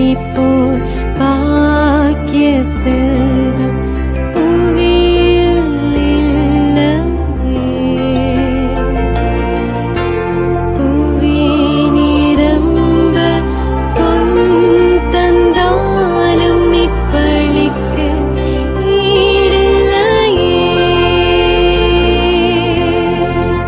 போல் பாக்கிய செல்வம் புவியில் இல்லையே. புவி நிரம்ப பொன் தந்தாலும் இப்பளிக்கு ஈடில்லையே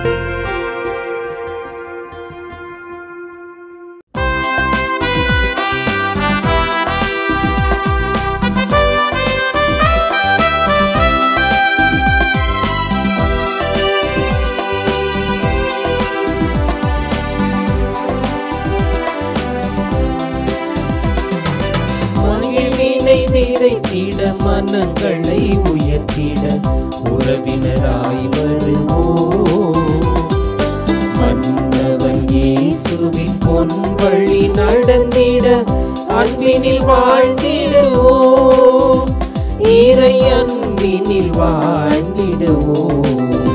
மகிழ்வினை விதைத்திட மனங்களை உயர்த்திட உறவினராய் வருவோம் மன்னவன் இயேசுவின் பொன் வழி நடந்திட அன்பினில் வாழ்ந்திடுவோம் இறை அன்பினில் வாழ்ந்திடுவோம்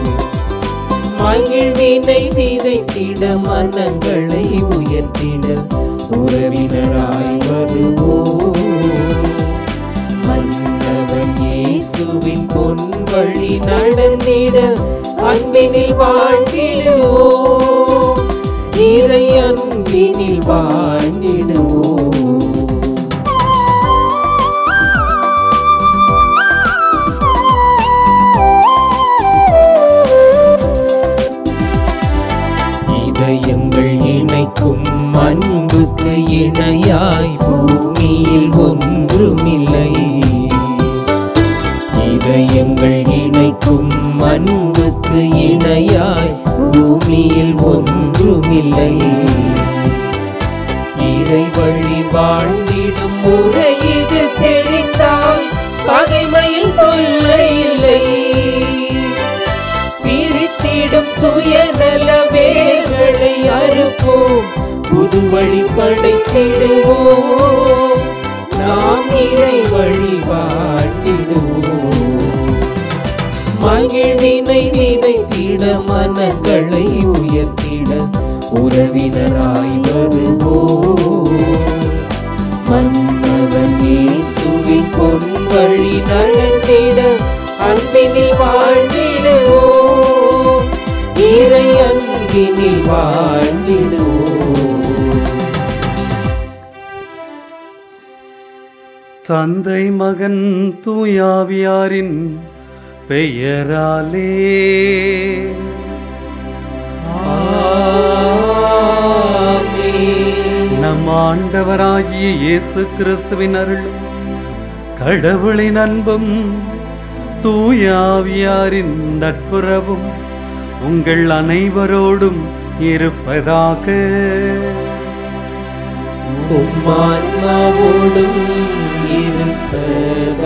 மகிழ்வினை விதைத்திட மனங்களை உயர்த்திட உறவினராய் வருவோம் மன்னவன் இயேசுவின் பொன் வழி நடந்திட அன்பினில் வாழ்ந்திடுவோம் இறை அன்பினில் வாழ்ந்திடுவோம் இதயங்கள் இணைக்கும் அன்புக்கு இணையாய் பூமியில் ஒன்றுமில்லை இதயங்கள் இணைக்கும் அன்புக்கு இணையாய் பூமியில் ஒன்றுமில்லை இறை வழி வாழ்ந்திடும் முறை இது தெரிந்தால் பகைமையில் தொல்லை இல்லை பிரித்திடும் சுயநல வேர்களை அறுப்போம் புது வழி படைத்திடுவோம் நாம் இறை வழி வாழ்ந்திடுவோம் மகிழ்வினை விதைத்திட மனங்களை உயர்த்திட உறவினராய் வருவோம் மன்னவன் இயேசுவின் பொன் வழி நடந்திட அன்பினில் வாழ்ந்திடுவோம் இறை அன்பினில் வாழ்ந்திடுவோம் தந்தை மகன் தூயாவியாரின் பெயராலே ஆமென். நம் ஆண்டவராகிய இயேசு கிறிஸ்துவின் அருளும் கடவுளின் அன்பும் தூயாவியாரின் நட்புறவும் உங்கள் அனைவரோடும் இருப்பதாக உம்மான்மாவோடும் இருப்பதாக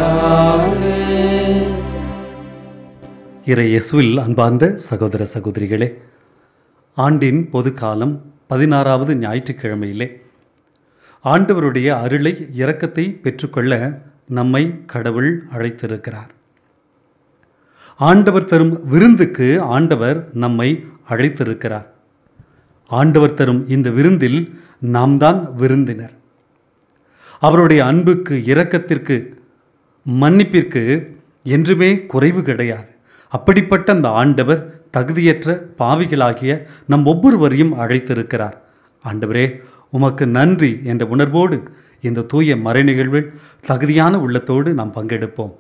இறை இயேசுவில் அன்பார்ந்த சகோதர சகோதரிகளே ஆண்டின் பொதுக்காலம் பதினாறாவது ஞாயிற்றுக்கிழமையிலே ஆண்டவருடைய அருளை இரக்கத்தை பெற்றுக்கொள்ள நம்மை கடவுள் அழைத்திருக்கிறார் ஆண்டவர் தரும் விருந்துக்கு ஆண்டவர் நம்மை அழைத்திருக்கிறார் ஆண்டவர் தரும் இந்த விருந்தில் நாம் தான் விருந்தினர் அவருடைய அன்புக்கு இரக்கத்திற்கு மன்னிப்பிற்கு என்றுமே குறைவு கிடையாது அப்படிப்பட்ட அந்த ஆண்டவர் தகுதியற்ற பாவிகளாகிய நம் ஒவ்வொருவரையும் அழைத்திருக்கிறார் ஆண்டவரே உமக்கு நன்றி என்ற உணர்வோடு இந்த தூய மறை நிகழ்வில் தகுதியான உள்ளத்தோடு நாம் பங்கெடுப்போம்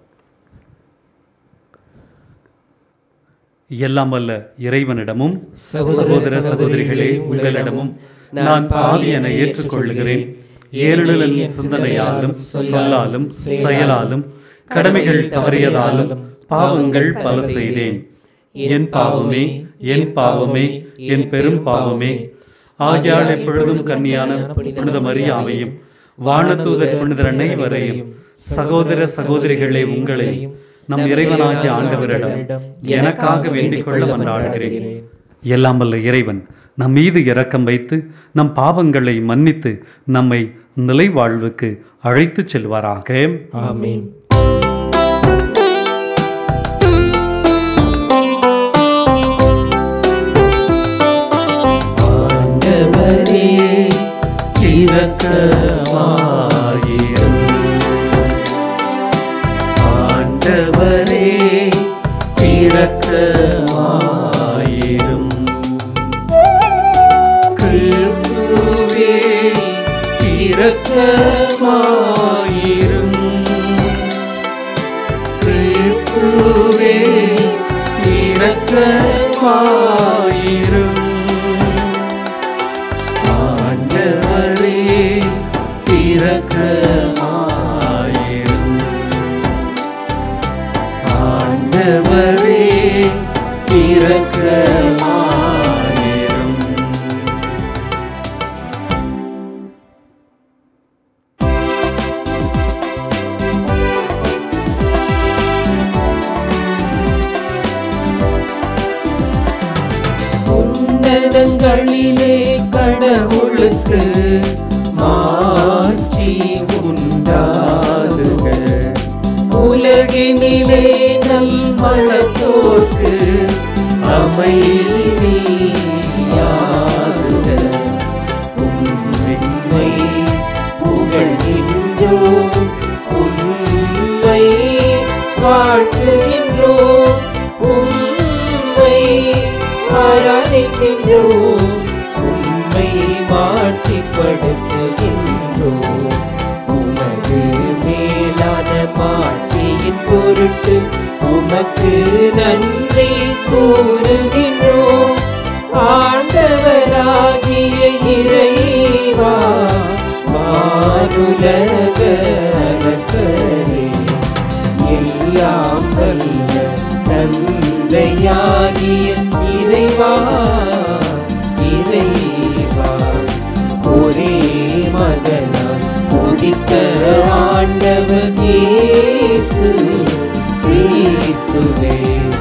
எல்லாம் வல்ல இறைவனிடமும் சகோதர சகோதரிகளே உங்களிடமும் நான் பாவி என ஏற்றுக்கொள்கிறேன் ஏழுதலின் சிந்தனையாலும் சொல்லாலும் செயலாலும் கடமைகள் தவறியதாலும் பாவங்கள் பல செய்தேன் என் பாவமே என் பாவமே என் பெரும் பாவமே ஆகியால் எப்பொழுதும் கன்னியான புனித மரியாவையும் வானதூதர் புனிதர் அனைவரையும் சகோதர சகோதரிகளே உங்களையும் நம் இறைவனாகிய ஆண்டவரிடம் எனக்காக வேண்டிக் கொள்ள மன்றாடுகிறேன் எல்லாம் வல்ல இறைவன் நம் மீது இரக்கம் வைத்து நம் பாவங்களை மன்னித்து நம்மை நிலை வாழ்வுக்கு அழைத்துச் செல்வாராக ஆமென் ஆண்டவரே இரக்கமாயிரும் ஆண்டவரே இரக்கமாயிரும் கிறிஸ்துவே இரக்கமாயிரும் கிறிஸ்துவே இரக்கமாயிரும் ஆண்டவரே இரக்கமாயிரும் ஆண்டவரே இரக்கமாயிரும் உன்னதங்களிலே கடவுளுக்கு மாட்சி உண்டாதுக உலகினிலே நல் மனத்தோர்க்கு அமைதியாதுக உம்மை புகழ்கின்றோம் உம்மை வாழ்த்துகின்றோம் உம்மை ஆராதிக்கின்றோம் உம்மை மாட்சிப்படுத்துகின்றோம் உமது மேலான மாட்சியின் பொருட்டு உமக்கு நன்றி கூறுகின்றோம் ஆண்டவராகிய இறைவா மானுலக அரசரே எல்லாம் வல்ல தந்தையாகிய இறைவா இறைவா ஒரே மகனாய் உதித்த ஆண்டவர் இயேசு கிறிஸ்துவே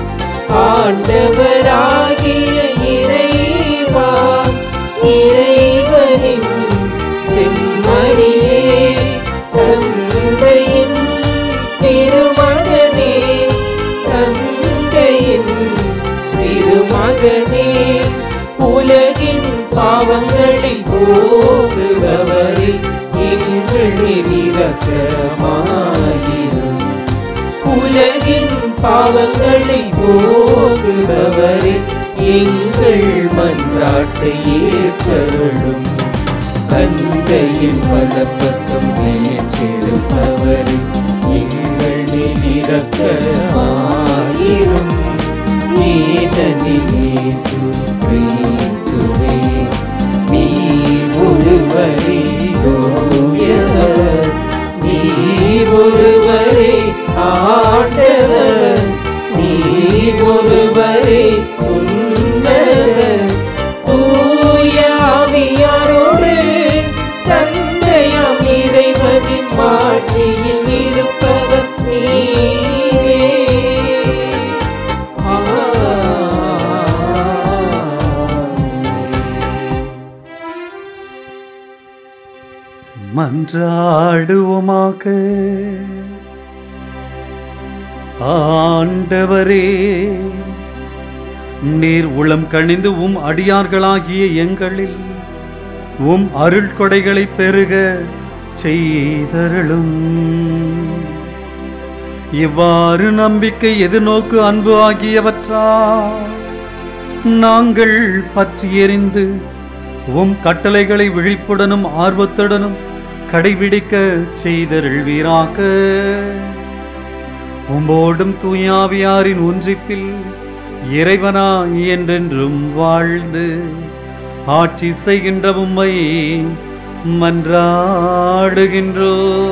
ஆண்டவராகிய இறைவா இறைவனின் செம்மறியே தந்தையின் திருமகனே தந்தையின் திருமகனே உலகின் பாவங்களை போக்குபவரே எங்கள் இரக்கமாயிரும் உலகின் பாவங்களை போக்குபவரே எங்கள் மன்றாட்டை ஏற்றருளும் தந்தையின் வலப்பக்கம் ஏற்றிருப்பவரே எங்கள் இரக்கமாயிரும் ஏனெனில் இயேசு கிறிஸ்துவே நீ ஒருவரே தூயவர் நீ ஒருவரே ஆண்டவர் நீ ஒருவரே உன்னதர் தூய ஆவியாரோடு தந்தையாம் இறைவனின் மாட்சியில் இருப்பவர் நீரே மன்றாடுவோமாக ஆண்டவரே நீர் உளம் கணிந்து உம் அடியார்களாகிய எங்களில் உம் அருள் கொடைகளை பெருக செய்தருளும் இவ்வாறு நம்பிக்கை எதிர்நோக்கு அன்பு ஆகியவற்றால் நாங்கள் பற்றி எறிந்து உம் கட்டளைகளை விழிப்புடனும் ஆர்வத்துடனும் கடைபிடிக்க செய்தருள்வீராக உம்போடும் தூயாவியாரின் ஒன்றிப்பில் இறைவனா என்றென்றும் வாழ்ந்து ஆட்சி செய்கின்ற உம்மை மன்றாடுகின்றோ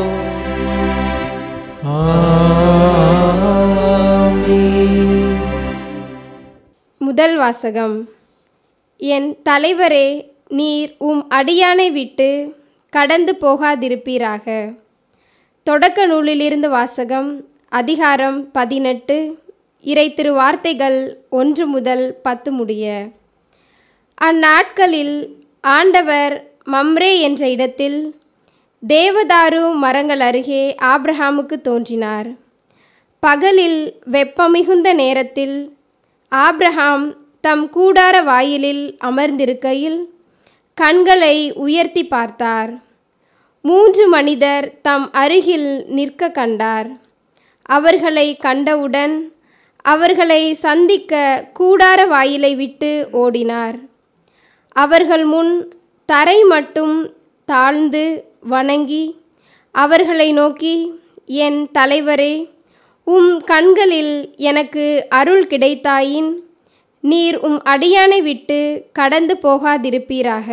ஆமென். முதல் வாசகம் என் தலைவரே நீர் உம் அடியானை விட்டு கடந்து போகாதிருப்பீராக தொடக்க நூலிலிருந்து வாசகம் அதிகாரம் பதினெட்டு இறை திரு வார்த்தைகள் ஒன்று முதல் பத்து முடிய அந்நாட்களில் ஆண்டவர் மம்ரே என்ற இடத்தில் தேவதாரு மரங்கள் அருகே ஆபிரகாமுக்கு தோன்றினார் பகலில் வெப்பமிகுந்த நேரத்தில் ஆபிரகாம் தம் கூடார வாயிலில் அமர்ந்திருக்கையில் கண்களை உயர்த்தி பார்த்தார் மூன்று மனிதர் தம் அருகில் நிற்க கண்டார் அவர்களை கண்டவுடன் அவர்களை சந்திக்க கூடார வாயிலை விட்டு ஓடினார் அவர்கள் முன் தரை மட்டும் தாழ்ந்து வணங்கி அவர்களை நோக்கி என் தலைவரே உம் கண்களில் எனக்கு அருள் கிடைத்தாயின் நீர் உம் அடியானை விட்டு கடந்து போகாதிருப்பீராக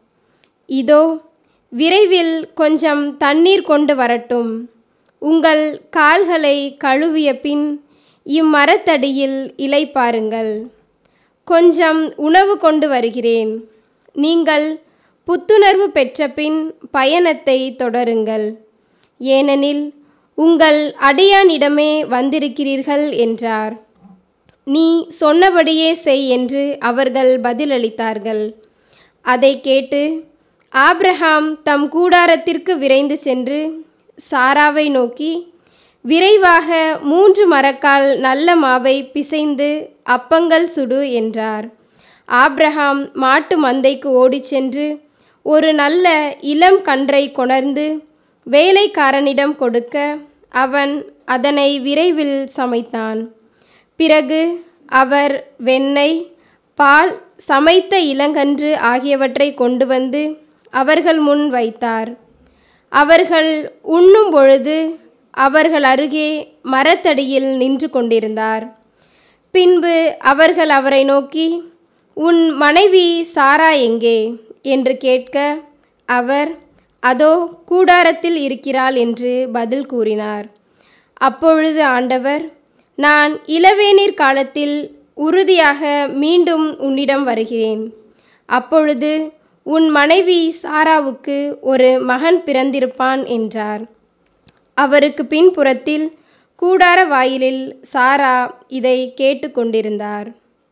இதோ விரைவில் கொஞ்சம் தண்ணீர் கொண்டு வரட்டும் உங்கள் கால்களை கழுவிய பின் இம்மரத்தடியில் இலை பாருங்கள் கொஞ்சம் உணவு கொண்டு வருகிறேன் நீங்கள் புத்துணர்வு பெற்ற பின் பயணத்தை தொடருங்கள் ஏனெனில் உங்கள் அடியானிடமே வந்திருக்கிறீர்கள் என்றார் நீ சொன்னபடியே செய் என்று அவர்கள் பதிலளித்தார்கள் அதை கேட்டு ஆபிரகாம் தம் கூடாரத்திற்கு விரைந்து சென்று சாராவை நோக்கி விரைவாக மூன்று மரக்கால் நல்ல மாவை பிசைந்து அப்பங்கள் சுடு என்றார் ஆபிரகாம் மாட்டு மந்தைக்கு ஓடிச் சென்று ஒரு நல்ல இளம் கன்றை கொணர்ந்து வேலைக்காரனிடம் கொடுக்க அவன் அதனை விரைவில் சமைத்தான் பிறகு அவர் வெண்ணெய் பால் சமைத்த இளங்கன்று ஆகியவற்றை கொண்டு வந்து அவர்கள் முன் வைத்தார் அவர்கள் உண்ணும் பொழுது அவர்கள் அருகே மரத்தடியில் நின்று கொண்டிருந்தார் பின்பு அவர்கள் அவரை நோக்கி உன் மனைவி சாரா எங்கே என்று கேட்க அவர் அதோ கூடாரத்தில் இருக்கிறாள் என்று பதில் கூறினார் அப்பொழுது ஆண்டவர் நான் இளவேநீர் காலத்தில் உறுதியாக மீண்டும் உன்னிடம் வருகிறேன் அப்பொழுது உன் மனைவி சாராவுக்கு ஒரு மகன் பிறந்திருப்பான் என்றார் அவருக்கு பின்புறத்தில் கூடார வாயிலில் சாரா இதை கேட்டுக்கொண்டிருந்தார்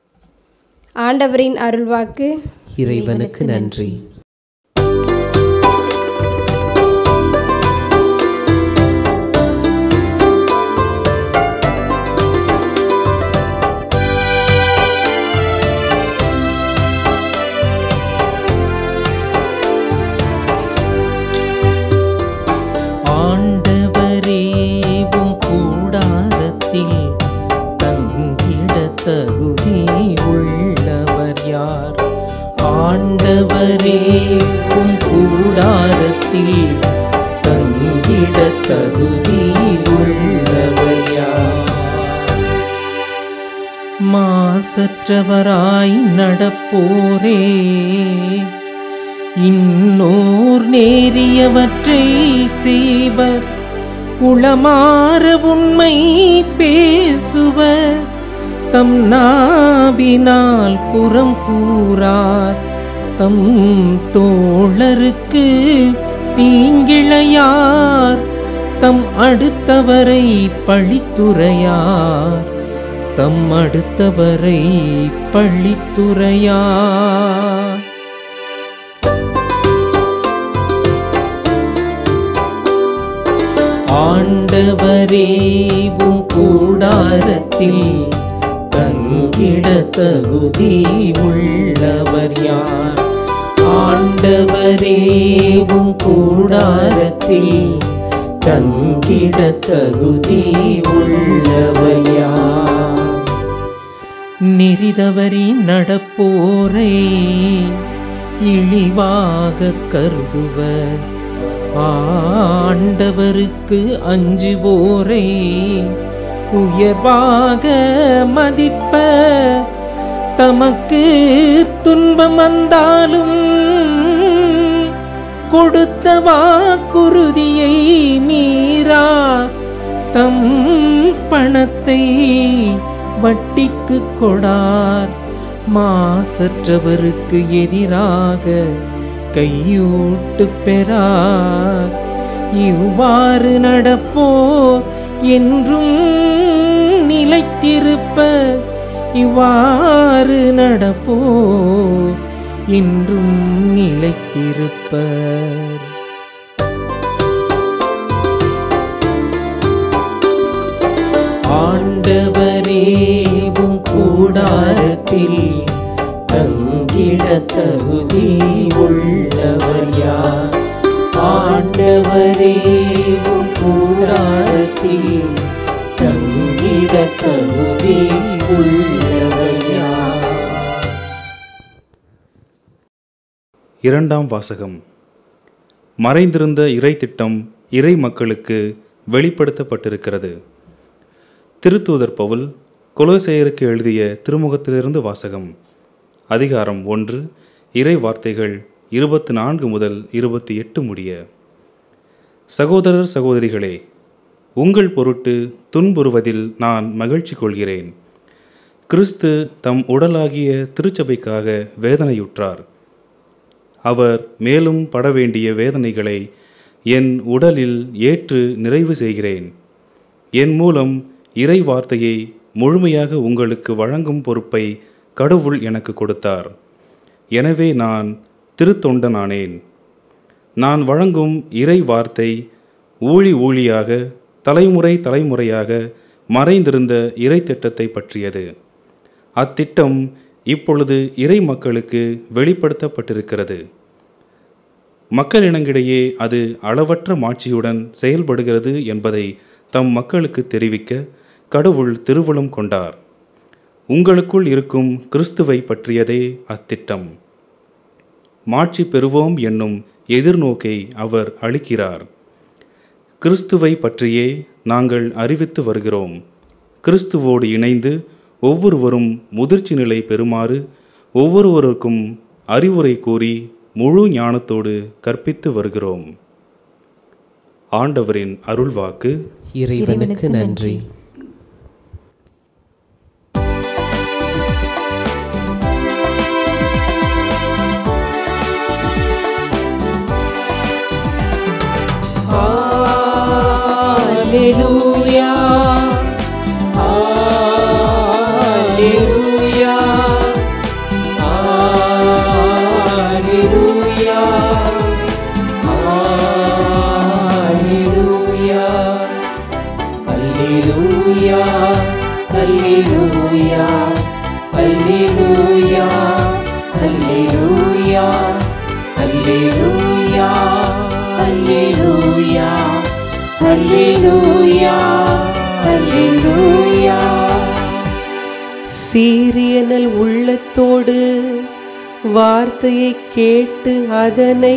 ஆண்டவரின் அருள்வாக்கு இறைவனுக்கு நன்றி ஆண்டவரேவும் கூடாரத்தில் தங்கிட தகுதி உள்ளவர் யார் ஆண்டவரேவும் கூடாரத்தில் தங்கிட தகுதி உள்ளவர் யார் மாசற்றவராய் நடப்போரே இன்னோர் நேரியவற்றை செய்வர் உளமாற உண்மை பேசுவர் தம் நாவினால் புறம் கூறார் தம் தோழருக்கு தீங்கிழையார் தம் அடுத்தவரை பழித்துரையார் தம் அடுத்தவரை பழித்துரையார் ஆண்டவரேவும் கூடாரத்தில் தங்கிட தகுதி உள்ளவர் யார் ஆண்டவரேவும் கூடாரத்தில் தங்கிட தகுதி உள்ளவர் யார் நெறிதவறி நடப்போரை இழிவாக கருதுவர் ஆண்டவருக்கு அஞ்சுவோரை உயர்வாக மதிப்ப தமக்கு துன்பம் வந்தாலும் கொடுத்த வாக்குறுதியை மீறா தம் பணத்தை வட்டிக்கு கொடார் மாசற்றவருக்கு எதிராக கையூட்டு பெறார் இவ்வாறு நடப்போ என்றும் நிலைத்திருப்ப இவ்வாறு நடப்போ என்றும் நிலைத்திருப்பர் ஆண்டவரேவும் கூடாரத்தில் தங்கிட தங்கிட தகுதி உள்ளவர் யார் ஆண்டவரே உம் கூடாரத்தில் தங்கிட தகுதி உள்ளவர் யார் இரண்டாம் வாசகம் மறைந்திருந்த இறை திட்டம் இறை மக்களுக்கு வெளிப்படுத்தப்பட்டிருக்கிறது திருத்தூதர் பவுல் கொலோசேயருக்கு எழுதிய திருமுகத்திலிருந்து வாசகம் அதிகாரம் ஒன்று இறை வார்த்தைகள் இருபத்தி நான்கு முதல் இருபத்தி எட்டு முடிய சகோதரர் சகோதரிகளே உங்கள் பொருட்டு துன்புறுவதில் நான் மகிழ்ச்சி கொள்கிறேன் கிறிஸ்து தம் உடலாகிய திருச்சபைக்காக வேதனையுற்றார் அவர் மேலும் பட வேண்டிய வேதனைகளை என் உடலில் ஏற்று நிறைவு செய்கிறேன் என் மூலம் இறை வார்த்தையை முழுமையாக உங்களுக்கு வழங்கும் பொறுப்பை கடவுள் எனக்கு கொடுத்தார் எனவே நான் திருத்தொண்டனானேன் நான் வழங்கும் இறை வார்த்தை ஊழி ஊழியாக தலைமுறை தலைமுறையாக மறைந்திருந்த இறை திட்டத்தை பற்றியது அத்திட்டம் இப்பொழுது இறை மக்களுக்கு வெளிப்படுத்தப்பட்டிருக்கிறது மக்களினங்கிடையே அது அளவற்ற மாட்சியுடன் செயல்படுகிறது என்பதை தம் மக்களுக்கு தெரிவிக்க கடவுள் திருவுளம் கொண்டார் உங்களுக்குள் இருக்கும் கிறிஸ்துவை பற்றியதே அத்திட்டம் மாட்சி பெறுவோம் என்னும் எதிர்நோக்கை அவர் அளிக்கிறார் கிறிஸ்துவை பற்றியே நாங்கள் அறிவித்து வருகிறோம் கிறிஸ்துவோடு இணைந்து ஒவ்வொருவரும் முதிர்ச்சி நிலை பெறுமாறு ஒவ்வொருவருக்கும் அறிவுரை கூறி முழு ஞானத்தோடு கற்பித்து வருகிறோம் ஆண்டவரின் அருள்வாக்கு இறைவனுக்கு நன்றி Alleluia. Alleluia. Alleluia. Alleluia. Alleluia. Alleluia. Alleluia. Alleluia. Alleluia. Alleluia. Alleluia. Alleluia. சீரியனல் உள்ளத்தோடு வார்த்தையை கேட்டு அதனை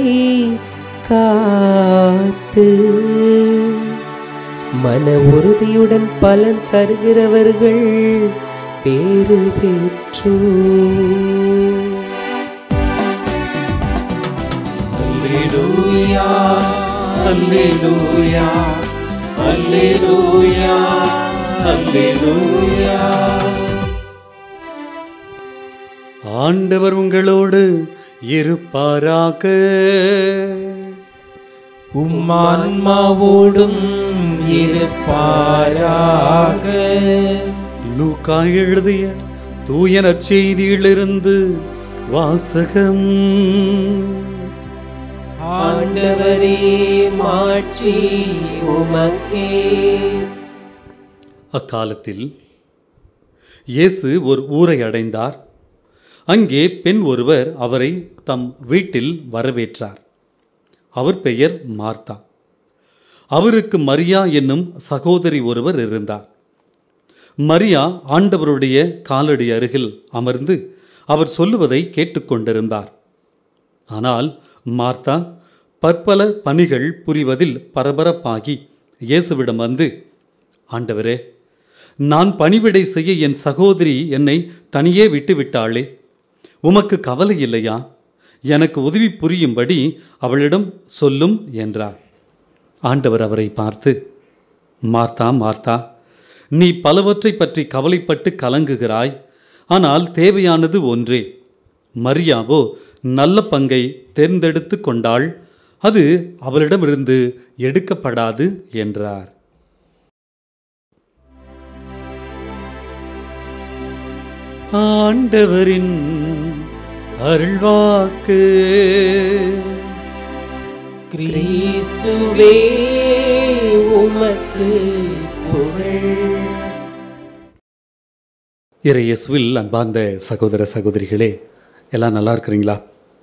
காத்து மன உறுதியுடன் பலன் தருகிறவர்கள் பேறு பெற்றோ Alleluia, Alleluia, Alleluia, Alleluia. ஆண்டவர் உங்களோடு இருப்பாராக உம்மான்மாவோடும் இருப்பாராக லூக்கா எழுதிய தூய நற்செய்தியிலிருந்து வாசகம் ஆண்டவரே மாட்சி உமக்கே அக்காலத்தில் இயேசு ஒரு ஊரை அடைந்தார் அங்கே பெண் ஒருவர் அவரை தம் வீட்டில் வரவேற்றார் அவர் பெயர் மார்த்தா அவருக்கு மரியா என்னும் சகோதரி ஒருவர் இருந்தார் மரியா ஆண்டவருடைய காலடி அருகில் அமர்ந்து அவர் சொல்லுவதை கேட்டுக்கொண்டிருந்தார் ஆனால் மார்த்தா பற்பல பணிகள் புரிவதில் பரபரப்பாகி இயேசுவிடம் வந்து ஆண்டவரே நான் பணிவிடை செய்ய என் சகோதரி என்னை தனியே விட்டு விட்டாளே உமக்கு கவலை இல்லையா எனக்கு உதவி புரியும்படி அவளிடம் சொல்லும் என்றார் ஆண்டவர் அவரை பார்த்து மார்த்தா மார்த்தா நீ பலவற்றை பற்றி கவலைப்பட்டு கலங்குகிறாய் ஆனால் தேவையானது ஒன்றே மரியாவோ நல்ல பங்கை தேர்ந்தெடுத்து கொண்டாள் அது அவளிடமிருந்து எடுக்கப்படாது என்றார் ஆண்டவரின் அருள்வாக்கு கிறிஸ்துவே உமக்கு புகழ் இறையேசுவில் அன்பார்ந்த சகோதர சகோதரிகளே எல்லாம் நல்லா இருக்கிறீங்களா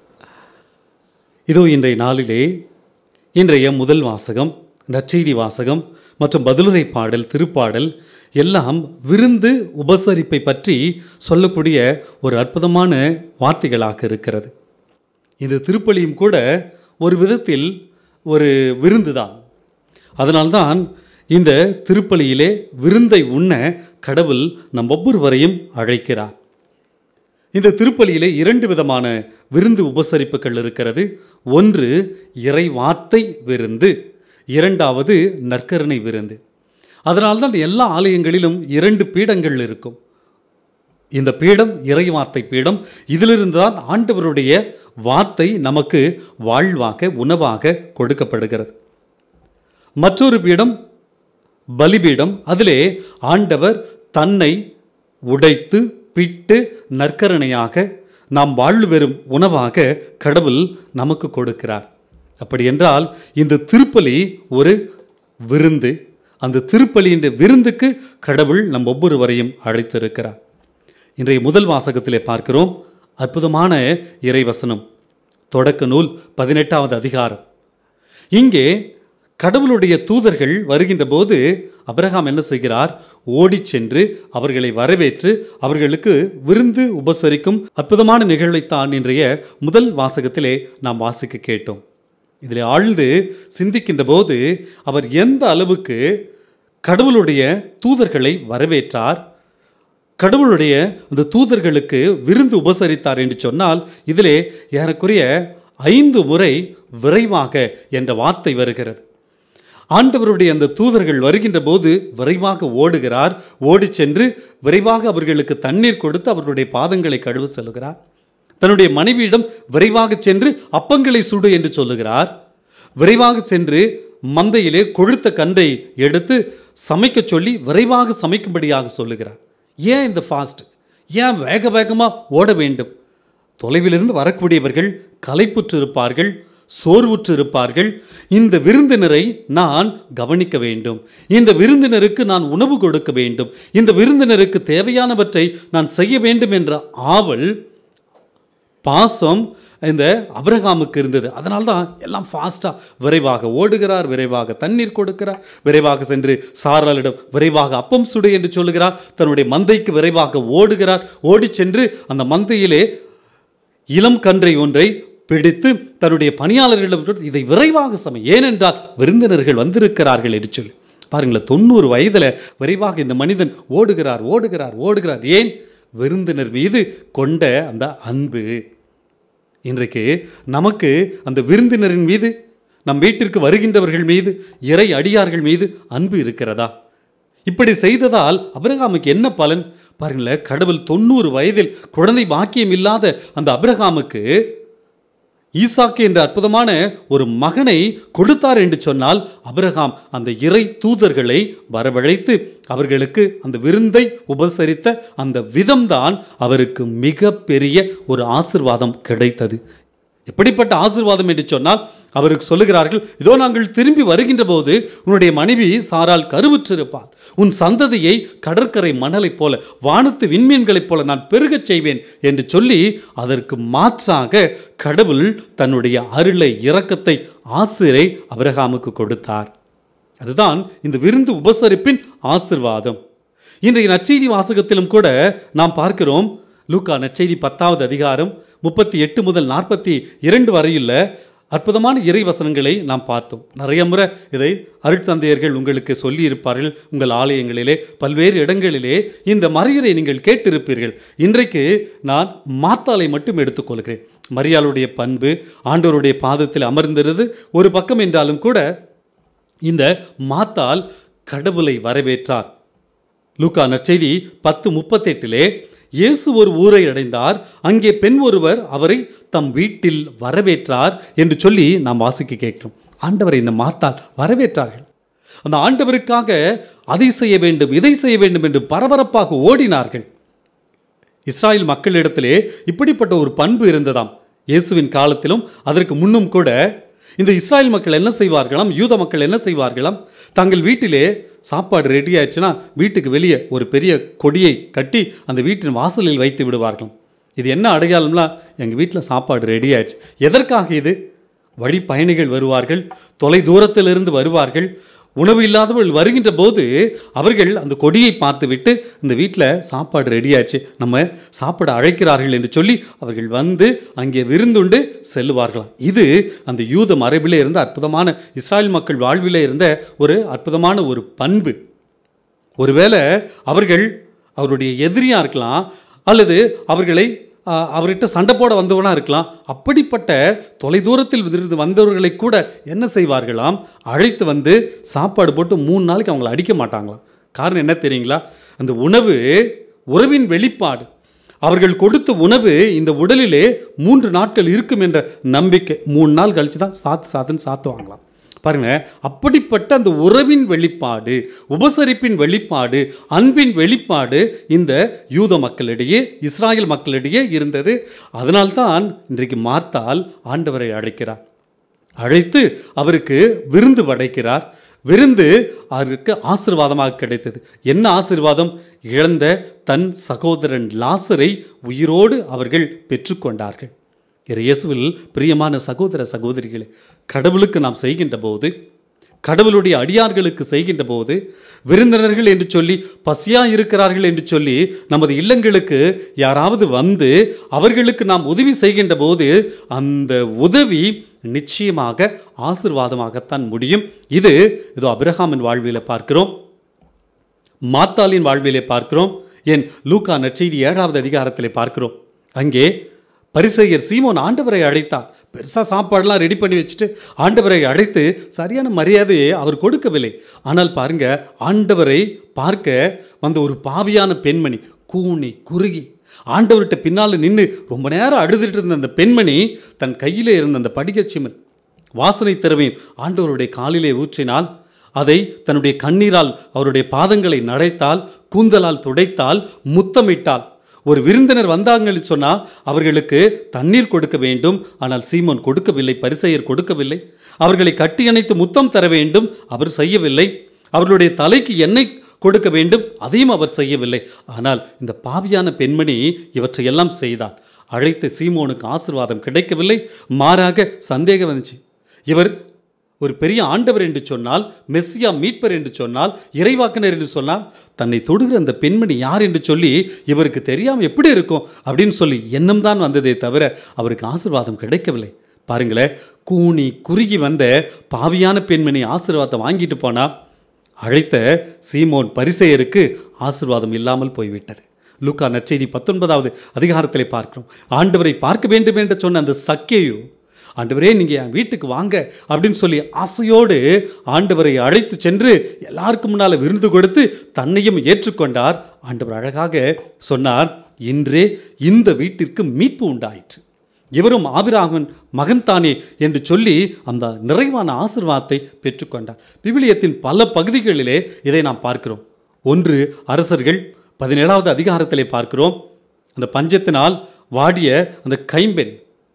இதோ இன்றைய நாளிலே இன்றைய முதல் வாசகம் நற்செய்தி வாசகம் மற்றும் பதிலுரை பாடல் திருப்பாடல் எல்லாம் விருந்து உபசரிப்பை பற்றி சொல்லக்கூடிய ஒரு அற்புதமான வார்த்தைகளாக இருக்கிறது இந்த திருப்பலியும் கூட ஒரு விதத்தில் ஒரு விருந்துதான் அதனால்தான் இந்த திருப்பலியிலே விருந்தை உண்ண கடவுள் நம் ஒவ்வொருவரையும் அழைக்கிறார் இந்த திருப்பலியிலே இரண்டு விதமான விருந்து உபசரிப்புகள் இருக்கிறது ஒன்று இறை வார்த்தை விருந்து இரண்டாவது நற்கருணை விருந்து அதனால்தான் எல்லா ஆலயங்களிலும் இரண்டு பீடங்கள் இருக்கும் இந்த பீடம் இறை வார்த்தை பீடம் இதிலிருந்து தான் ஆண்டவருடைய வார்த்தை நமக்கு வாழ்வாக உணவாக கொடுக்கப்படுகிறது மற்றொரு பீடம் பலிபீடம் அதிலே ஆண்டவர் தன்னை உடைத்து பிட்டு நற்கரணையாக நாம் வாழ்வு பெறும் உணவாக கடவுள் நமக்கு கொடுக்கிறார் அப்படி என்றால் இந்த திருப்பலி ஒரு விருந்து அந்த திருப்பலியின் விருந்துக்கு கடவுள் நம் ஒவ்வொருவரையும் அழைத்திருக்கிறார் இன்றைய முதல் வாசகத்திலே பார்க்கிறோம் அற்புதமான இறைவசனம் தொடக்க நூல் பதினெட்டாவது அதிகாரம் இங்கே கடவுளுடைய தூதர்கள் வருகின்ற போது அபிரகாம் என்ன செய்கிறார் ஓடிச் சென்று அவர்களை வரவேற்று அவர்களுக்கு விருந்து உபசரிக்கும் அற்புதமான நிகழ்வைத்தான் இன்றைய முதல் வாசகத்திலே நாம் வாசிக்க கேட்டோம் இதில் ஆழ்ந்து சிந்திக்கின்ற போது அவர் எந்த அளவுக்கு கடவுளுடைய தூதர்களை வரவேற்றார் கடவுளுடைய அந்த தூதர்களுக்கு விருந்து உபசரித்தார் என்று சொன்னால் இதிலே ஏறக்குறைய ஐந்து முறை விரைவாக என்ற வார்த்தை வருகிறது ஆண்டவருடைய அந்த தூதர்கள் வருகின்ற போது விரைவாக ஓடுகிறார் ஓடிச் சென்று விரைவாக அவர்களுக்கு தண்ணீர் கொடுத்து அவர்களுடைய பாதங்களை கழுவ செல்கிறார் தன்னுடைய மனைவியிடம் விரைவாக சென்று அப்பங்களை சுடு என்று சொல்லுகிறார் விரைவாக சென்று மந்தையிலே கொழுத்த கன்றை எடுத்து சமைக்க சொல்லி விரைவாக சமைக்கும்படியாக சொல்லுகிறார் ஏன் இந்த ஃபாஸ்ட் ஏன் வேக வேகமாக ஓட வேண்டும் தொலைவிலிருந்து வரக்கூடியவர்கள் களைப்புற்று இருப்பார்கள் சோர்வுற்று இருப்பார்கள் இந்த விருந்தினரை நான் கவனிக்க வேண்டும் இந்த விருந்தினருக்கு நான் உணவு கொடுக்க வேண்டும் இந்த விருந்தினருக்கு தேவையானவற்றை நான் செய்ய வேண்டும் என்ற ஆவல் பாசம் இந்த அபிரகாமுக்கு இருந்தது அதனால தான் எல்லாம் ஃபாஸ்ட்டாக விரைவாக ஓடுகிறார் விரைவாக தண்ணீர் கொடுக்கிறார் விரைவாக சென்று சாரலிடம் விரைவாக அப்பம் சுடு என்று சொல்லுகிறார் தன்னுடைய மந்தைக்கு விரைவாக ஓடுகிறார் ஓடிச் சென்று அந்த மந்தையிலே இளம் கன்றை ஒன்றை பிடித்து தன்னுடைய பணியாளர்களிடம் கொடுத்து, இதை விரைவாக சமை ஏனென்றால் விருந்தினர்கள் வந்திருக்கிறார்கள் என்று சொல்லி பாருங்களேன் தொண்ணூறு வயதில் விரைவாக இந்த மனிதன் ஓடுகிறார் ஓடுகிறார் ஓடுகிறார் ஏன் விருந்தினர் மீது கொண்ட அந்த அன்பு இன்றைக்கு நமக்கு அந்த விருந்தினரின் மீது நம் வீட்டிற்கு வருகின்றவர்கள் மீது இறை அடியார்கள் மீது அன்பு இருக்கிறதா இப்படி செய்ததால் அபிரகாமுக்கு என்ன பலன் பாருங்களேன் கடவுள் தொண்ணூறு வயதில் குழந்தை பாக்கியம் இல்லாத அந்த அபிரகாமுக்கு ஈசாக்கு என்ற அற்புதமான ஒரு மகனை கொடுத்தார் என்று சொன்னால் அபிரகாம் அந்த இறை தூதர்களை வரவழைத்து அவர்களுக்கு அந்த விருந்தை உபசரித்த அந்த விதம்தான் அவருக்கு மிக பெரிய ஒரு ஆசிர்வாதம் கிடைத்தது எப்படிப்பட்ட ஆசிர்வாதம் என்று சொன்னால் அவருக்கு சொல்லுகிறார்கள் இதோ நாங்கள் திரும்பி வருகின்ற போது உன்னுடைய மனைவி சாரால் கருவுற்றிருப்பாள் உன் சந்ததியை கடற்கரை மணலைப் போல வானத்து விண்மீன்களைப் போல நான் பெருகச் செய்வேன் என்று சொல்லி அதற்கு மாற்றாக கடவுள் தன்னுடைய அருளை இரக்கத்தை ஆசிரை அபிரகாமுக்கு கொடுத்தார் அதுதான் இந்த விருந்து உபசரிப்பின் ஆசிர்வாதம் இன்றைய நற்செய்தி வாசகத்திலும் கூட நாம் பார்க்கிறோம் லூக்கா நற்செய்தி பத்தாவது அதிகாரம் முப்பத்தி எட்டு முதல் நாற்பத்தி இரண்டு வரையுள்ள அற்புதமான இறை வசனங்களை நாம் பார்த்தோம் நிறைய முறை இதை அருட்தந்தையர்கள் உங்களுக்கு சொல்லியிருப்பார்கள் உங்கள் ஆலயங்களிலே பல்வேறு இடங்களிலே இந்த மறையுரை நீங்கள் கேட்டிருப்பீர்கள் இன்றைக்கு நான் மாத்தாளை மட்டும் எடுத்துக்கொள்கிறேன் மரியாளுடைய பண்பு ஆண்டவருடைய பாதத்தில் அமர்ந்திருது ஒரு பக்கம் என்றாலும் கூட இந்த மாத்தால் கடவுளை வரவேற்றார் லூக்கா நற்செய்தி பத்து முப்பத்தெட்டிலே இயேசு ஒரு ஊரை அடைந்தார் அங்கே பெண் ஒருவர் அவரை தம் வீட்டில் வரவேற்றார் என்று சொல்லி நாம் வாசிக்க கேட்கிறோம் ஆண்டவரை இந்த மாத்தால் வரவேற்றார்கள் அந்த ஆண்டவருக்காக அதை செய்ய வேண்டும் இதை செய்ய வேண்டும் என்று பரபரப்பாக ஓடினார்கள் இஸ்ராயல் மக்களிடத்திலே இப்படிப்பட்ட ஒரு பண்பு இருந்ததாம் இயேசுவின் காலத்திலும் அதற்கு முன்னும் கூட இந்த இஸ்ராயல் மக்கள் என்ன செய்வார்களாம் யூத மக்கள் என்ன செய்வார்களாம் தங்கள் வீட்டிலே சாப்பாடு ரெடி ஆயிடுச்சுன்னா வீட்டுக்கு வெளியே ஒரு பெரிய கொடியை கட்டி அந்த வீட்டின் வாசலில் வைத்து விடுவார்கள் இது என்ன அடையாளம்லாம் எங்கள் வீட்டில் சாப்பாடு ரெடி ஆயிடுச்சு எதற்காக இது வழி பயணிகள் வருவார்கள் தொலை தூரத்திலிருந்து வருவார்கள் உணவு இல்லாதவர்கள் வருகின்ற போது அவர்கள் அந்த கொடியை பார்த்துவிட்டு இந்த வீட்டில் சாப்பாடு ரெடி ஆச்சு நம்ம சாப்பிட அழைக்கிறார்கள் என்று சொல்லி அவர்கள் வந்து அங்கே விருந்துண்டு செல்லுவார்களாம் இது அந்த யூத மரபிலே இருந்த அற்புதமான இஸ்ராயல் மக்கள் வாழ்விலே இருந்த ஒரு அற்புதமான ஒரு பண்பு ஒருவேளை அவர்கள் அவருடைய எதிரியா இருக்கலாம் அல்லது அவர்களை ஆ, அவர்கிட்ட சண்டை போட வந்தவனா இருக்கலாம் அப்படிப்பட்ட தொலைதூரத்தில் இருந்து வந்தவர்களை கூட என்ன செய்வார்களாம் அழைத்து வந்து சாப்பாடு போட்டு மூணு நாளைக்கு அவங்கள அடிக்க மாட்டாங்களாம் காரணம் என்ன தெரியுங்களா அந்த உணவு உறவின் வெளிப்பாடு அவர்கள் கொடுத்த உணவு இந்த உடலிலே மூன்று நாட்கள் இருக்கும் என்ற நம்பிக்கை மூணு நாள் கழிச்சு தான் சாத்து சாத்துன்னு சாத்துவாங்களாம் பாருங்க அப்படிப்பட்ட அந்த உறவின் வெளிப்பாடு உபசரிப்பின் வெளிப்பாடு அன்பின் வெளிப்பாடு இந்த யூத மக்களிடையே இஸ்ராயல் மக்களிடையே இருந்தது அதனால்தான் இன்றைக்கு மார்த்தால் ஆண்டவரை அழைக்கிறார் அழைத்து அவருக்கு விருந்து படைக்கிறார் விருந்து அவருக்கு ஆசீர்வாதமாக கிடைத்தது என்ன ஆசீர்வாதம் இழந்த தன் சகோதரன் லாசரை உயிரோடு அவர்கள் பெற்றுக்கொண்டார்கள் இறை இயேசுவில் பிரியமான சகோதர சகோதரிகளே கடவுளுக்கு நாம் செய்கின்ற போது கடவுளுடைய அடியார்களுக்கு செய்கின்ற போது விருந்தினர்கள் என்று சொல்லி பசியா இருக்கிறார்கள் என்று சொல்லி நமது இல்லங்களுக்கு யாராவது வந்து அவர்களுக்கு நாம் உதவி செய்கின்ற போது அந்த உதவி நிச்சயமாக ஆசிர்வாதமாகத்தான் முடியும் இது இதோ அபிரகாமின் வாழ்வில பார்க்கிறோம் மாத்தாளின் வாழ்விலே பார்க்கிறோம் என் லூக்கா நற்செய்தி ஏழாவது அதிகாரத்திலே பார்க்கிறோம் அங்கே பரிசெயர் சீமோன் ஆண்டவரை அழைத்தார் பெருசாக சாப்பாடெல்லாம் ரெடி பண்ணி வச்சுட்டு ஆண்டவரை அழைத்து சரியான மரியாதையை அவர் கொடுக்கவில்லை ஆனால் பாருங்க ஆண்டவரை பார்க்க வந்த ஒரு பாவியான பெண்மணி கூனி குறுகி ஆண்டவர்கிட்ட பின்னால் நின்று ரொம்ப நேரம் அழுதுட்டு இருந்த அந்த பெண்மணி தன் கையிலே இருந்த அந்த படிகச்சிமன் வாசனை திறமையும் ஆண்டவருடைய காலிலே ஊற்றினால் அதை தன்னுடைய கண்ணீரால் அவருடைய பாதங்களை நடைத்தால் கூந்தலால் துடைத்தால் முத்தமிட்டால் ஒரு விருந்தினர் வந்தாங்கன்னு சொன்னால் அவர்களுக்கு தண்ணீர் கொடுக்க வேண்டும் ஆனால் சீமோன் கொடுக்கவில்லை பரிசெயர் கொடுக்கவில்லை அவர்களை கட்டியணைத்து முத்தம் தர வேண்டும் அவர் செய்யவில்லை அவர்களுடைய தலைக்கு எண்ணெய் கொடுக்க வேண்டும் அதையும் அவர் செய்யவில்லை ஆனால் இந்த பாவியான பெண்மணி இவற்றையெல்லாம் செய்தார் அழைத்த சீமோனுக்கு ஆசீர்வாதம் கிடைக்கவில்லை மாறாக சந்தேகம் வந்துச்சு இவர் ஒரு பெரிய ஆண்டவர் என்று சொன்னால் மெஸ்ஸியா மீட்பர் என்று சொன்னால் இறைவாக்கினர் என்று சொன்னால் தன்னை தொடுகிற அந்த பெண்மணி யார் என்று சொல்லி இவருக்கு தெரியாமல் எப்படி இருக்கும் அப்படின்னு சொல்லி எண்ணம் தான் வந்ததே தவிர அவருக்கு ஆசீர்வாதம் கிடைக்கவில்லை பாருங்களேன் கூனி குறுகி வந்த பாவியான பெண்மணி ஆசீர்வாதத்தை வாங்கிட்டு போனா அழைத்த சீமோன் பரிசெயருக்கு ஆசீர்வாதம் இல்லாமல் போய்விட்டது லூக்கா நற்செய்தி பத்தொன்பதாவது அதிகாரத்திலே பார்க்கிறோம் ஆண்டவரை பார்க்க வேண்டும் என்று சொன்ன அந்த சக்கேயு ஆண்டவரே நீங்கள் என் வீட்டுக்கு வாங்க அப்படின்னு சொல்லி ஆசையோடு ஆண்டவரை அழைத்து சென்று எல்லாருக்கும் முன்னால் விருந்து கொடுத்து தன்னையும் ஏற்றுக்கொண்டார் ஆண்டவர் அழகாக சொன்னார் இன்றே இந்த வீட்டிற்கு மீட்பு உண்டாயிற்று இவரும் ஆபிராமன் மகன்தானே என்று சொல்லி அந்த நிறைவான ஆசீர்வாதத்தை பெற்றுக்கொண்டார் விவிலியத்தின் பல பகுதிகளிலே இதை நாம் பார்க்கிறோம் ஒன்று அரசர்கள் பதினேழாவது அதிகாரத்திலே பார்க்கிறோம் அந்த பஞ்சத்தினால் வாடிய அந்த கைம்பெண்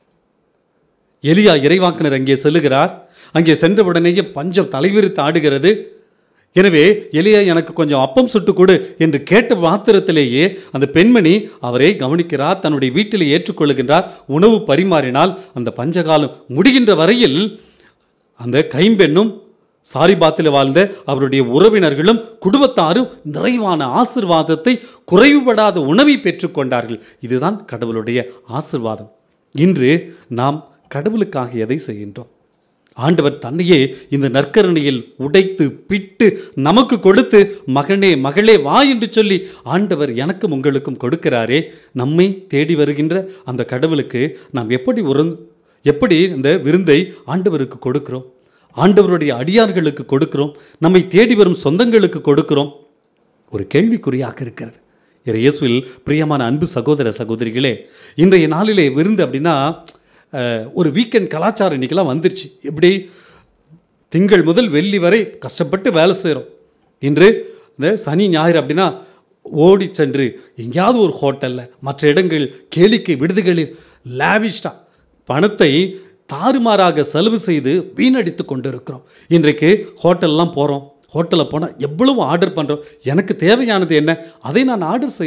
எலியா இறைவாக்கினர் அங்கே செல்லுகிறார் அங்கே சென்றவுடனேயே பஞ்சம் தலைவிரித்து ஆடுகிறது எனவே எலியா எனக்கு கொஞ்சம் அப்பம் சுட்டு கொடு என்று கேட்ட மாத்திரத்திலேயே அந்த பெண்மணி அவரை கவனிக்கிறார் தன்னுடைய வீட்டில் ஏற்றுக்கொள்ளுகின்றார் உணவு பரிமாறினால் அந்த பஞ்சகாலம் முடிகின்ற வரையில் அந்த கைம்பெண்ணும் சாரிபாத்தில் வாழ்ந்த அவருடைய உறவினர்களும் குடும்பத்தாரும் நிறைவான ஆசிர்வாதத்தை குறைவுபடாத உணவை பெற்றுக்கொண்டார்கள் இதுதான் கடவுளுடைய ஆசிர்வாதம் இன்று நாம் கடவுளுக்காக எதை செய்கின்றோம் ஆண்டவர் தன்னையே இந்த நற்கரணையில் உடைத்து பிட்டு நமக்கு கொடுத்து மகனே மகளே வா என்று சொல்லி ஆண்டவர் எனக்கும் உங்களுக்கும் கொடுக்கிறாரே நம்மை தேடி வருகின்ற அந்த கடவுளுக்கு நாம் எப்படி உறந் எப்படி இந்த விருந்தை ஆண்டவருக்கு கொடுக்கிறோம் ஆண்டவருடைய அடியார்களுக்கு கொடுக்கிறோம் நம்மை தேடி வரும் சொந்தங்களுக்கு கொடுக்கிறோம் ஒரு கேள்விக்குறியாக இருக்கிறது இறை இயேசுவில் பிரியமான அன்பு சகோதர சகோதரிகளே இன்றைய நாளிலே விருந்து அப்படின்னா அஹ், ஒரு வீக்கெண்ட் கலாச்சாரம் இன்னைக்கெல்லாம் வந்துருச்சு எப்படி திங்கள் முதல் வெள்ளி வரை கஷ்டப்பட்டு வேலை செய்கிறோம் இன்று இந்த சனி ஞாயிறு அப்படின்னா ஓடி சென்று எங்கேயாவது ஒரு ஹோட்டலில் மற்ற இடங்கள் கேளிக்கை விடுதிகளில் லாவிஷ்டா பணத்தை தாறுமாறாக செலவு செய்து வீணடித்து கொண்டிருக்கிறோம் இன்றைக்கு ஹோட்டல்லாம் போகிறோம் ஹோட்டலில் போனால் எவ்வளவு ஆர்டர் பண்ணுறோம் எனக்கு தேவையானது என்ன அதை நான் ஆர்டர் செய்யணும்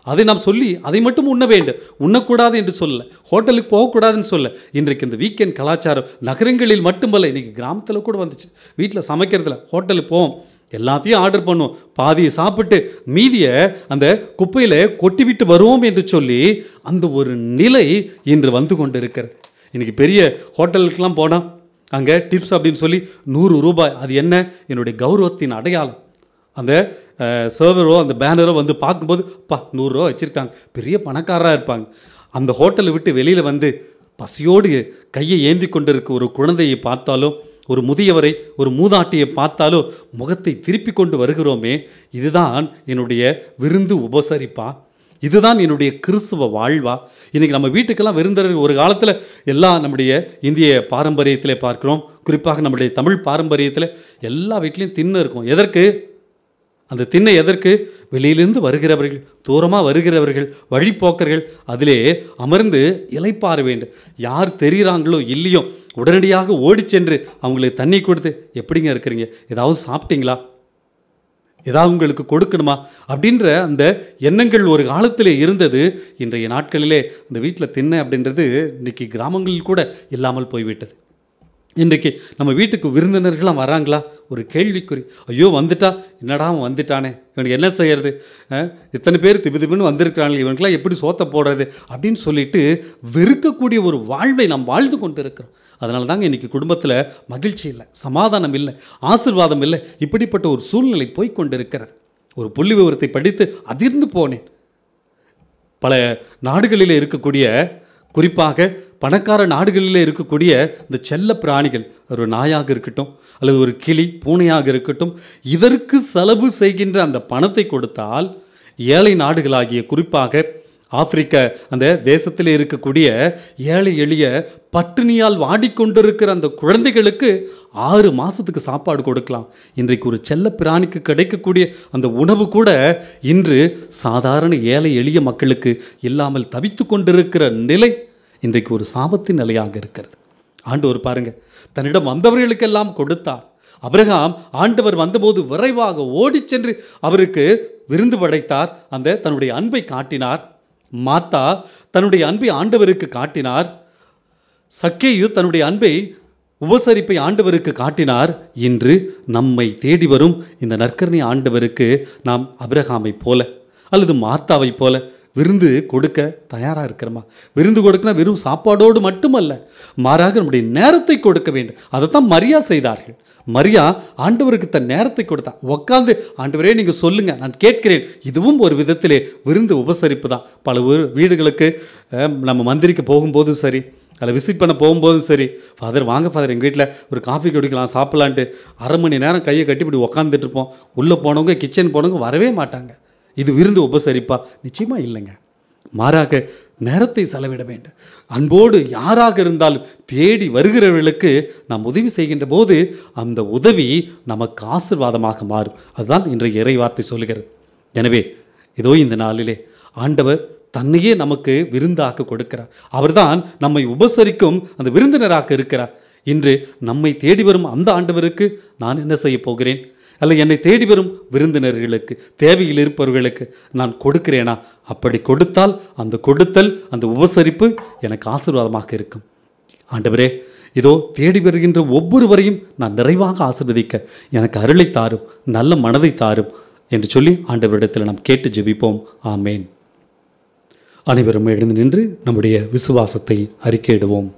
அதை நாம் சொல்லி அதை மட்டும் உண்ண வேண்டும் உண்ணக்கூடாது என்று சொல்ல ஹோட்டலுக்கு போகக்கூடாதுன்னு சொல்ல இன்றைக்கு இந்த வீக்கெண்ட் கலாச்சாரம் நகரங்களில் மட்டுமல்ல இன்றைக்கி கிராமத்தில் கூட வந்துச்சு வீட்டில் சமைக்கிறதுல ஹோட்டலுக்கு போவோம் எல்லாத்தையும் ஆர்டர் பண்ணுவோம் பாதியை சாப்பிட்டு மீதியை அந்த குப்பையில் கொட்டிவிட்டு வருவோம் என்று சொல்லி அந்த ஒரு நிலை இன்று வந்து கொண்டு இருக்கிறது இன்றைக்கி பெரிய ஹோட்டலுக்கெல்லாம் போனால் அங்கே டிப்ஸ் அப்படின்னு சொல்லி நூறு ரூபாய் அது என்ன என்னுடைய கௌரவத்தின் அடையாளம் அந்த சர்வரோ அந்த பேனரோ வந்து பார்க்கும்போது பா நூறுரூவா வச்சுருக்காங்க பெரிய பணக்காரராக இருப்பாங்க அந்த ஹோட்டலை விட்டு வெளியில் வந்து பசியோடு கையை ஏந்தி கொண்டிருக்க ஒரு குழந்தையை பார்த்தாலோ ஒரு முதியவரை ஒரு மூதாட்டியை பார்த்தாலோ முகத்தை திருப்பி கொண்டு வருகிறோமே இதுதான் என்னுடைய விருந்து உபசரிப்பா இதுதான் என்னுடைய கிறிஸ்துவ வாழ்வா இன்னைக்கு நம்ம வீட்டுக்கெல்லாம் விருந்தர் ஒரு காலத்தில் எல்லா நம்முடைய இந்திய பாரம்பரியத்திலே பார்க்கிறோம் குறிப்பாக நம்முடைய தமிழ் பாரம்பரியத்தில் எல்லா வீட்லேயும் திண்ணை இருக்கும் எதற்கு அந்த திண்ணை எதற்கு வெளியிலிருந்து வருகிறவர்கள் தூரமாக வருகிறவர்கள் வழிப்போக்கர்கள் அதிலே அமர்ந்து இலைப்பாற வேண்டும் யார் தெரிகிறாங்களோ இல்லையோ உடனடியாக ஓடிச் சென்று அவங்களுக்கு தண்ணி கொடுத்து எப்படிங்க இருக்கிறீங்க ஏதாவது சாப்பிட்டீங்களா ஏதாவது உங்களுக்கு கொடுக்கணுமா அப்படின்ற அந்த எண்ணங்கள் ஒரு காலத்தில் இருந்தது இன்றைய நாட்களிலே இந்த வீட்டில் திண்ணை அப்படின்றது இன்னைக்கு கிராமங்களில் கூட இல்லாமல் போய்விட்டது இன்றைக்கு நம்ம வீட்டுக்கு விருந்தினர்கள்லாம் வராங்களா ஒரு கேள்விக்குறி ஐயோ வந்துட்டா என்னடா அவன் வந்துட்டானே இவனுக்கு என்ன செய்யறது அஹ், இத்தனை பேர் திபு திபுன்னு வந்திருக்கிறாங்க இவனுக்கெல்லாம் எப்படி சோத்த போடுறது அப்படின்னு சொல்லிட்டு வெறுக்கக்கூடிய ஒரு வாழ்வை நாம் வாழ்ந்து கொண்டு இருக்கிறோம் அதனால தாங்க இன்றைக்கி குடும்பத்தில் மகிழ்ச்சி இல்லை சமாதானம் இல்லை ஆசிர்வாதம் இல்லை இப்படிப்பட்ட ஒரு சூழ்நிலை போய் கொண்டிருக்கிறது ஒரு புள்ளி விவரத்தை படித்து அதிர்ந்து போனேன் பல நாடுகளில் இருக்கக்கூடிய குறிப்பாக பணக்கார நாடுகளில் இருக்கக்கூடிய இந்த செல்ல பிராணிகள் ஒரு நாயாக இருக்கட்டும் அல்லது ஒரு கிளி பூனையாக இருக்கட்டும் இதற்கு செலவு செய்கின்ற அந்த பணத்தை கொடுத்தால் ஏழை நாடுகளாகிய குறிப்பாக ஆப்பிரிக்க அந்த தேசத்தில் இருக்கக்கூடிய ஏழை எளிய பட்டினியால் வாடிக்கொண்டிருக்கிற அந்த குழந்தைகளுக்கு ஆறு மாதத்துக்கு சாப்பாடு கொடுக்கலாம் இன்றைக்கு ஒரு செல்ல பிராணிக்கு கிடைக்கக்கூடிய அந்த உணவு கூட இன்று சாதாரண ஏழை எளிய மக்களுக்கு இல்லாமல் தவித்து கொண்டிருக்கிற நிலை இன்றைக்கு ஒரு சாபத்தின் நிலையாக இருக்கிறது ஆண்டவர் பாருங்க தன்னிடம் வந்தவர்களுக்கெல்லாம் கொடுத்தார் அபிரகாம் ஆண்டவர் வந்தபோது விரைவாக ஓடிச் சென்று அவருக்கு விருந்து படைத்தார் அந்த தன்னுடைய அன்பை காட்டினார் மாத்தா தன்னுடைய அன்பை ஆண்டவருக்கு காட்டினார் சக்கேயு தன்னுடைய அன்பை உபசரிப்பை ஆண்டவருக்கு காட்டினார் இன்று நம்மை தேடி வரும் இந்த நற்கரணை ஆண்டவருக்கு நாம் அபிரகாமை போல அல்லது மார்த்தாவை போல விருந்து கொடுக்க தயாராக இருக்கிறோமா விருந்து கொடுக்கணும் வெறும் சாப்பாடோடு மட்டுமல்ல மாறாக நம்முடைய நேரத்தை கொடுக்க வேண்டும் அதைத்தான் மரியா செய்தார்கள் மரியா ஆண்டவருக்கு தன் நேரத்தை கொடுத்தா உட்காந்து ஆண்டவரே நீங்கள் சொல்லுங்க நான் கேட்கிறேன் இதுவும் ஒரு விதத்திலே விருந்து உபசரிப்பு தான் பல வீ- வீடுகளுக்கு அஹ், நம்ம மந்திரிக்கு போகும்போதும் சரி அதில் விசிட் பண்ண போகும்போதும் சரி ஃபாதர் வாங்க ஃபாதர் எங்கள் வீட்டில் ஒரு காஃபி குடிக்கலாம் சாப்பிட்லான்ட்டு அரை மணி நேரம் கையை கட்டி இப்படி உக்காந்துட்டு இருப்போம் உள்ளே போனவங்க கிச்சன் போனவங்க வரவே மாட்டாங்க இது விருந்து உபசரிப்பா நிச்சயமாக இல்லைங்க மாறாக நேரத்தை செலவிட வேண்டும் அன்போடு யாராக இருந்தாலும் தேடி வருகிறவர்களுக்கு நாம் உதவி செய்கின்ற போது அந்த உதவி நமக்கு ஆசிர்வாதமாக மாறும் அதுதான் இன்றைய இறை வார்த்தை சொல்லுகிறது எனவே இதோ இந்த நாளிலே ஆண்டவர் தன்னையே நமக்கு விருந்தாக்க கொடுக்கிறார் அவர்தான் நம்மை உபசரிக்கும் அந்த விருந்தினராக இருக்கிறார் இன்று நம்மை தேடி வரும் அந்த ஆண்டவருக்கு நான் என்ன செய்ய போகிறேன் அல்ல என்னை தேடி வரும் விருந்தினர்களுக்கு தேவையில் இருப்பவர்களுக்கு நான் கொடுக்கிறேனா அப்படி கொடுத்தால் அந்த கொடுத்தல் அந்த உபசரிப்பு எனக்கு ஆசீர்வாதமாக இருக்கும் ஆண்டவரே இதோ தேடி வருகின்ற ஒவ்வொருவரையும் நான் நிறைவாக ஆசீர்வதிக்க எனக்கு அருளை தாரும் நல்ல மனதை தாரும் என்று சொல்லி ஆண்டவரிடத்தில் நாம் கேட்டு ஜெபிப்போம் ஆமேன் அனைவரும் எழுந்து நின்று நம்முடைய விசுவாசத்தை அறிக்கையிடுவோம்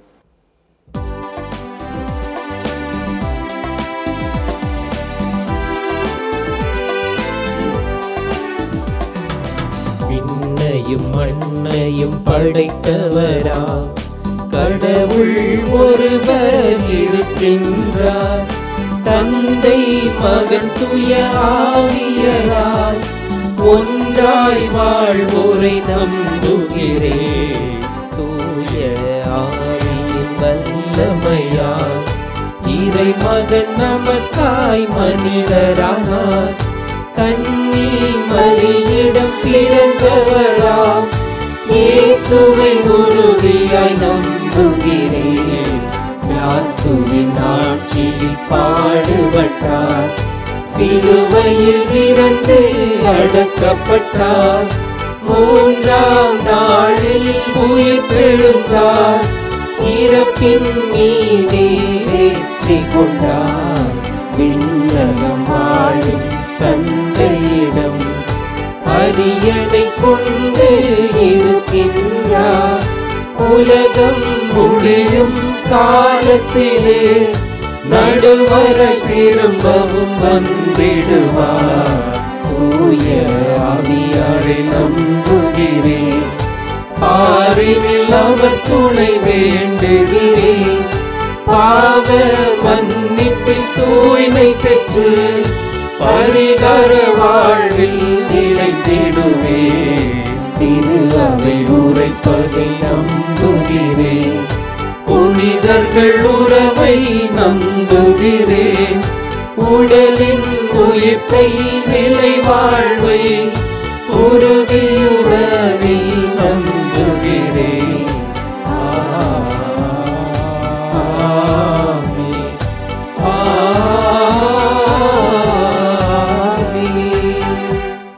விண்ணையும் மண்ணையும் படைத்தவரா கடவுள் ஒருவர் இருக்கின்றார் தந்தை மகன் துய ஆவியராய் ஒன்றாய் வாழ்வோரை நம்புகிறேன் தூய ஆவியின் வல்லமையால் இறை மகன் நமக்காய் மனிதரானார் கன்னி மரியிடம் பிறந்தவராம் இயேசுவை உறுதியாய் நம்புகிறேன் பிளாத்துவின் ஆட்சியில் பாடுபட்டார் சிலுவையில் இறந்து அடக்கப்பட்டார் மூன்றாம் நாளில் உயிர் தெழுந்தார் இறப்பின் மீதே வெற்றி கொண்டார் விண்ணகம் வாழும் தந்தையிடம் அரியணை கொண்டு இருக்கின்றார் உலகம் முடியும் காலத்திலே நடுவரை திரும்பவும் வந்திடுவார் தூய ஆவியாரை நம்புகிறேன் பாரினில் அவர் துணை வேண்டுகிறேன் பாவ மன்னிப்பில் தூய்மை பெற்று பரிகார வாழ்வில் நிலைத்திடுவேன் திரு அவை உரைப்பதை நம்புகிறேன் புனிதர்கள் உறவை நம்புகிறேன் உடலின் உயிர்ப்பை நிலை வாழ்வை உறுதியுறவை நம்புகிறேன் ஆமென். ஆமென்.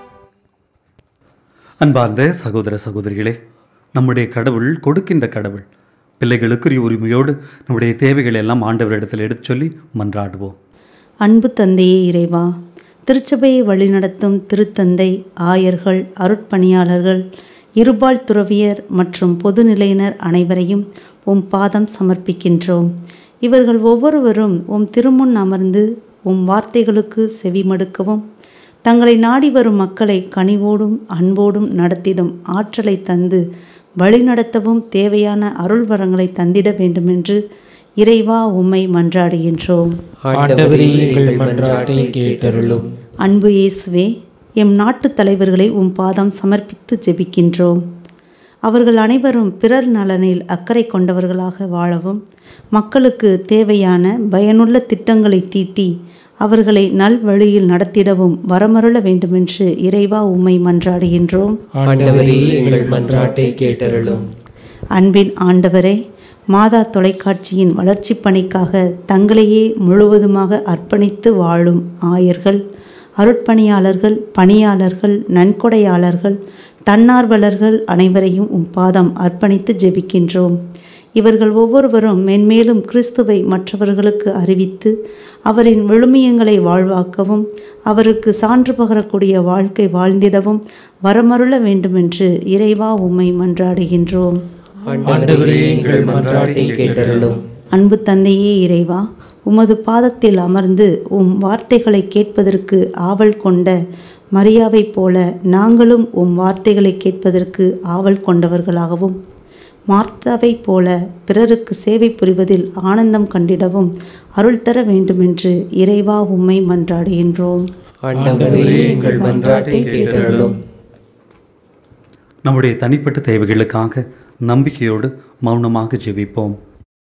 அன்பார்ந்த சகோதர சகோதரிகளே நம்முடைய கடவுள் கொடுக்கின்ற கடவுள் பிள்ளைகளுக்குரிய உரிமையோடு நம்முடைய தேவைகளை எல்லாம் ஆண்டவரிடத்தில் எடுத்து சொல்லி மன்றாடுவோம் அன்பு தந்தையே இறைவா திருச்சபையை வழிநடத்தும் திருத்தந்தை ஆயர்கள் அருட்பணியாளர்கள் இருபால் துறவியர் மற்றும் பொதுநிலையினர் அனைவரையும் உம் பாதம் சமர்ப்பிக்கின்றோம் இவர்கள் ஒவ்வொருவரும் உம் திருமுன் அமர்ந்து உம் வார்த்தைகளுக்கு செவிமடுக்கவும் தங்களை நாடி வரும் மக்களை கனிவோடும் அன்போடும் நடத்திடும் ஆற்றலை தந்து வழிநடத்தவும் தேவையான அருள் வரங்களை தந்திட வேண்டுமென்று இறைவா உம்மை மன்றாடுகின்றோம் ஆண்டவரே எங்கள் மன்றாட்டை கேட்டருளும் அன்பு இயேசுவே எம் நாட்டுத் தலைவர்களை உம் பாதம் சமர்ப்பித்து ஜெபிக்கின்றோம் அவர்கள் அனைவரும் பிறர் நலனில் அக்கறை கொண்டவர்களாக வாழவும் மக்களுக்கு தேவையான பயனுள்ள திட்டங்களை தீட்டி அவர்களை நல்வழியில் நடத்திடவும் வரமருள வேண்டுமென்று இறைவா உம்மை மன்றாடுகின்றோம் ஆண்டவரே எங்கள் மன்றாட்டை கேட்டருளும் அன்பின் ஆண்டவரே மாதா தொலைக்காட்சியின் வளர்ச்சிப் பணிக்காக தங்களையே முழுவதுமாக அர்ப்பணித்து வாழும் ஆயர்கள் அருட்பணியாளர்கள் பணியாளர்கள் நன்கொடையாளர்கள் தன்னார்வலர்கள் அனைவரையும் உம் பாதம் அர்ப்பணித்து ஜெபிக்கின்றோம் இவர்கள் ஒவ்வொருவரும் மென்மேலும் கிறிஸ்துவை மற்றவர்களுக்கு அறிவித்து அவரின் விழுமியங்களை வாழ்வாக்கவும் அவருக்கு சான்று பகரக்கூடிய வாழ்க்கை வாழ்ந்திடவும் வரமருள வேண்டுமென்று இறைவா உம்மை மன்றாடுகின்றோம் ஆண்டவரே எங்கள் மன்றாட்டை கேட்டருளும் அன்பு தந்தையே இறைவா உமது பாதத்தில் அமர்ந்து உம் வார்த்தைகளை கேட்பதற்கு ஆவல் கொண்ட மரியாவைப் போல நாங்களும் உம் வார்த்தைகளை கேட்பதற்கு ஆவல் கொண்டவர்களாகவும் மார்த்தாவைப் போல பிறருக்கு சேவை புரிவதில் ஆனந்தம் கண்டிடவும் அருள் தர வேண்டுமென்று இறைவா உம்மை மன்றாடுகின்றோம் ஆண்டவரே எங்கள் மன்றாட்டை கேட்டருளும் நம்முடைய தனிப்பட்ட தேவைகளுக்காக நம்பிக்கையோடு மௌனமாக ஜெபிப்போம்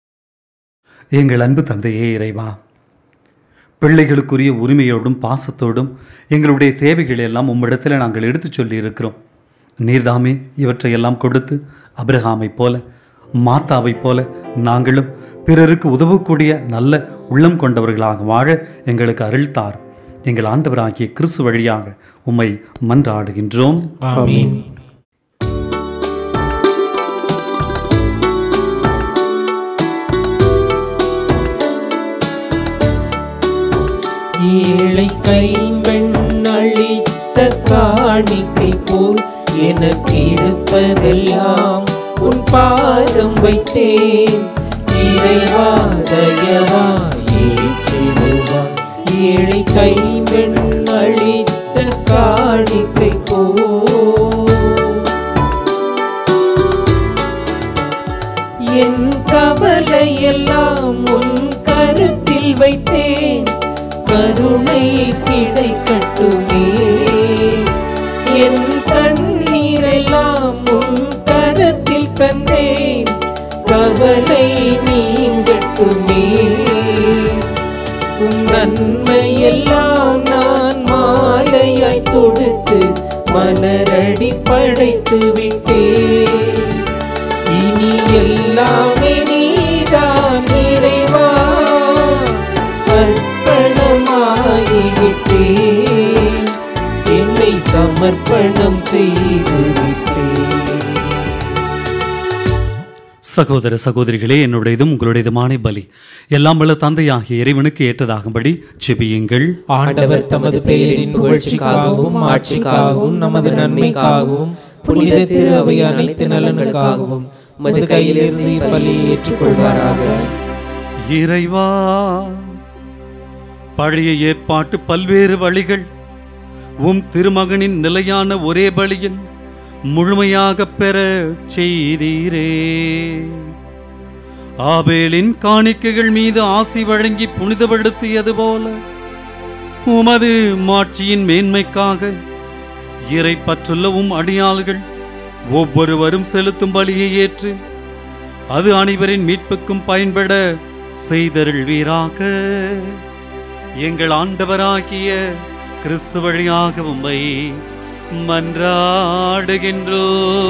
எங்கள் அன்பு தந்தையே இறைவா பிள்ளைகளுக்குரிய உரிமையோடும் பாசத்தோடும் எங்களுடைய தேவைகளை எல்லாம் உம்மிடத்தில் நாங்கள் எடுத்துச் சொல்லி இருக்கிறோம் நீர்தாமே இவற்றையெல்லாம் கொடுத்து அபிரகாமைப் போல மாத்தாவைப் போல நாங்களும் பிறருக்கு உதவக்கூடிய நல்ல உள்ளம் கொண்டவர்களாக வாழ எங்களுக்கு அருள் தார் எங்கள் ஆண்டவராகிய கிறிஸ்து வழியாக உம்மை மன்றாடுகின்றோம் ஆமென் ஏழை கைம்பெண் அளித்த காணிக்கை போல் எனக்கு இருப்பதெல்லாம் உன் பாதம் வைத்தேன் இறைவா தயவா ஏற்றிடுவா ஏழை கைம்பெண் அளித்த காணிக்கை போல் என் கவலை எல்லாம் உன் கருத்தில் வைத்தேன் கருணை கிடைக்கட்டுமே என் கண்ணீரெல்லாம் உன் கரத்தில் தந்தேன் கவலை நீங்கட்டுமே உன் நன்மையெல்லாம் நான் மாலையாய் தொடுத்து மலரடி படைத்து விட்டேன் இனி எல்லாமே நீதான் இறைவா அர்ப்பணமாகிவிட்டேன் என்னை சமர்ப்பணம் செய்து விட்டேன் சகோதர சகோதரிகளே என்னுடையதும் உங்களுடையதுமான பலி எல்லாம் வல்ல தந்தையாகிய இறைவனுக்கு ஏற்றதாகும்படி செபியுங்கள் ஆண்டவர் தமது பெயரின் புகழ்ச்சிக்காகவும் ஆட்சிக்காகவும் நமது நன்மைக்காகவும் புனித திரு அவை அனைத்து நலனுக்காகவும் மது கையிலிருந்து இப்பலியை ஏற்றுக்கொள்வாராக இறைவா பழைய ஏற்பாட்டு பல்வேறு வழிகள் உம் திருமகனின் நிலையான ஒரே பலியில் முழுமையாகப் பெற செய்தீரே ஆபேலின் காணிக்கைகள் மீது ஆசி வழங்கி புனிதப்படுத்தியது போல உமது மாட்சியின் மேன்மைக்காக இறை பற்றுள்ள உம் அடியாள்கள் ஒவ்வொருவரும் செலுத்தும் பலியை ஏற்று அது அனைவரின் மீட்புக்கும் பயன்பட செய்தருள்வீராக எங்கள் ஆண்டவராகிய கிறிஸ்து வழியாக உம்மை மன்றாடுகின்றோ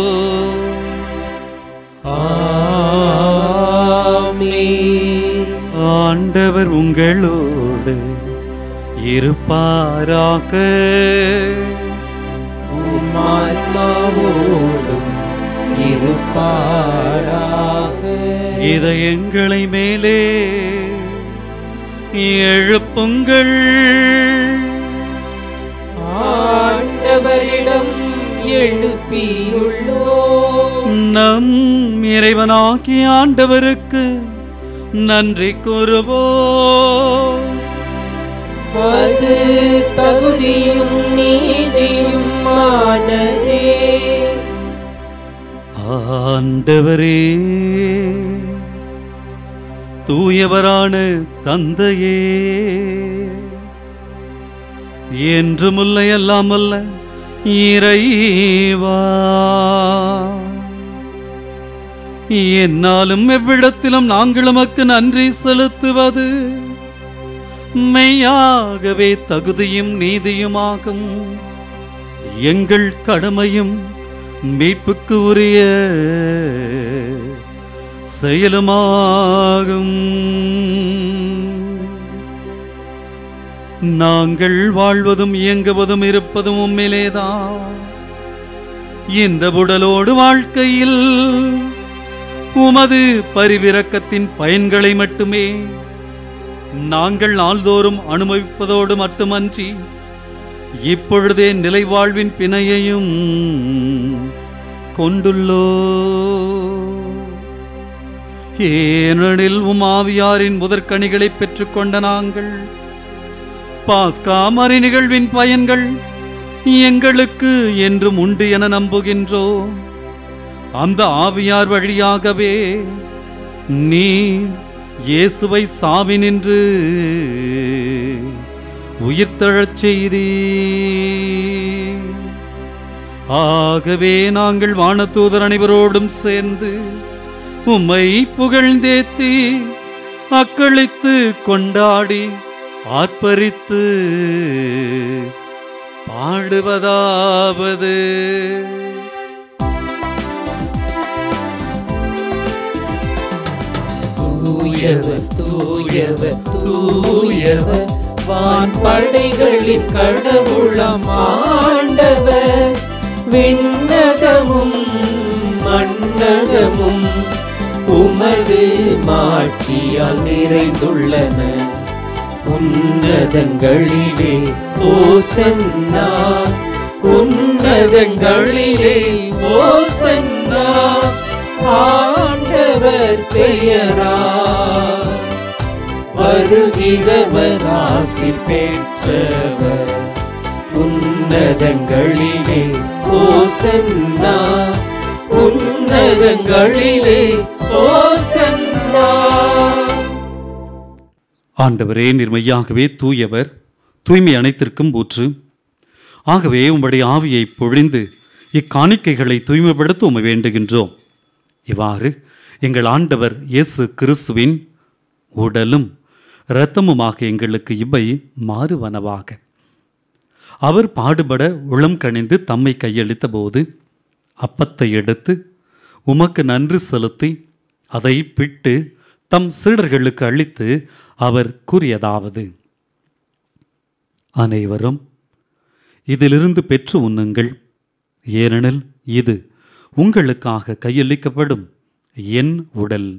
ஆமென். ஆண்டவர் உங்களோடு இருப்பாராக உம் ஆன்மாவோடும் இருப்பாராக இதயங்களை மேலே எழுப்புங்கள் ஆண்டவரிடம் எழுப்பியுள்ளோ நம் இறைவனாகிய ஆண்டவருக்கு நன்றி கூறுவோம் அது தகுதியும் நீதியும் ஆனதே ஆண்டவரே தூயவரான தந்தையே என்றுமுல்ல எல்லாமல்ல இறைவா என்னாலும் எவ்விடத்திலும் நாங்கள் உமக்கு நன்றி செலுத்துவது மெய்யாகவே தகுதியும் நீதியுமாகும் எங்கள் கடமையும் மீட்புக்கு உரிய செயலுமாகும் நாங்கள் வாழ்வதும் இயங்குவதும் இருப்பதும் உம்மிலேதான் இந்த உடலோடு வாழ்க்கையில் உமது பரிவிரக்கத்தின் பயன்களை மட்டுமே நாங்கள் நாள்தோறும் அனுபவிப்பதோடு மட்டுமன்றி இப்பொழுதே நிலை வாழ்வின் பிணையையும் கொண்டுள்ளோ ஏனெனில் உம் ஆவியாரின் முதற்கனிகளை பெற்றுக்கொண்ட நாங்கள் பாஸ்கா மறை நிகழ்வின் பயன்கள் எங்களுக்கு என்றும் உண்டு என நம்புகின்றோ அந்த ஆவியார் வழியாகவே நீ இயேசுவை சாவினின்று உயிர்த்தெழச் செய்தீ ஆகவே நாங்கள் வானதூதர் அனைவரோடும் சேர்ந்து உம்மை புகழ்ந்தேத்தி அக்களித்து கொண்டாடி ஆர்ப்பரித்து பாடுவதாவது தூயவர் தூயவர் தூயவர் வான் படைகளின் கடவுளம் ஆண்டவர் விண்ணகமும் மண்ணகமும் உமது மாட்சியால் நிறைந்துள்ளன உன்னதங்களிலே ஓசன்னா உன்னதங்களிலே ஓசன்னா ஆண்டவர் பெயரா வருகிறவர் ஆசி பெற்றவர் உன்னதங்களிலே ஓசன்னா உன்னதங்களிலே ஓசன்னா ஆண்டவரே நிர்மையாகவே தூயவர் தூய்மை அனைத்திற்கும் ஊற்று ஆகவே உம்முடைய ஆவியை பொழிந்து இக்காணிக்கைகளை தூய்மைப்படுத்த உமை வேண்டுகின்றோம் இவ்வாறு எங்கள் ஆண்டவர் இயேசு கிறிஸ்துவின் உடலும் இரத்தமுமாக எங்களுக்கு இவை மாறுவனவாக அவர் பாடுபட உளம் கணிந்து தம்மை கையளித்த போது அப்பத்தை எடுத்து உமக்கு நன்றி செலுத்தி அதை பிட்டு தம் சீடர்களுக்கு அளித்து அவர் கூறியதாவது அனைவரும் இதிலிருந்து பெற்று உண்ணுங்கள் ஏனெனில் இது உங்களுக்காக கையளிக்கப்படும் என் உடல்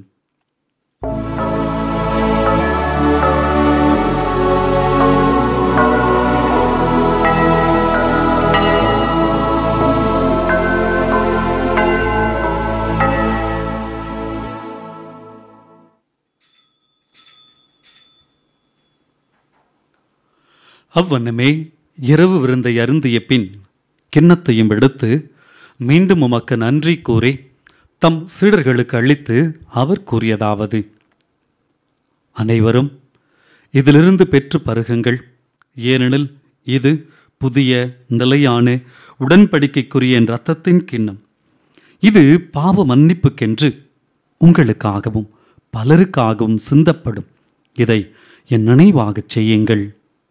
அவ்வண்ணமே இரவு விருந்தை அருந்திய பின் கிண்ணத்தையும் எடுத்து மீண்டும் உமக்கு நன்றி கூறி தம் சீடர்களுக்கு அளித்து அவர் கூறியதாவது அனைவரும் இதிலிருந்து பெற்று பருகுங்கள் ஏனெனில் இது புதிய நிலையான உடன்படிக்கைக்குரிய என் இரத்தத்தின் கிண்ணம் இது பாவ மன்னிப்புக்கென்று உங்களுக்காகவும் பலருக்காகவும் சிந்தப்படும் இதை என் நினைவாகச் செய்யுங்கள்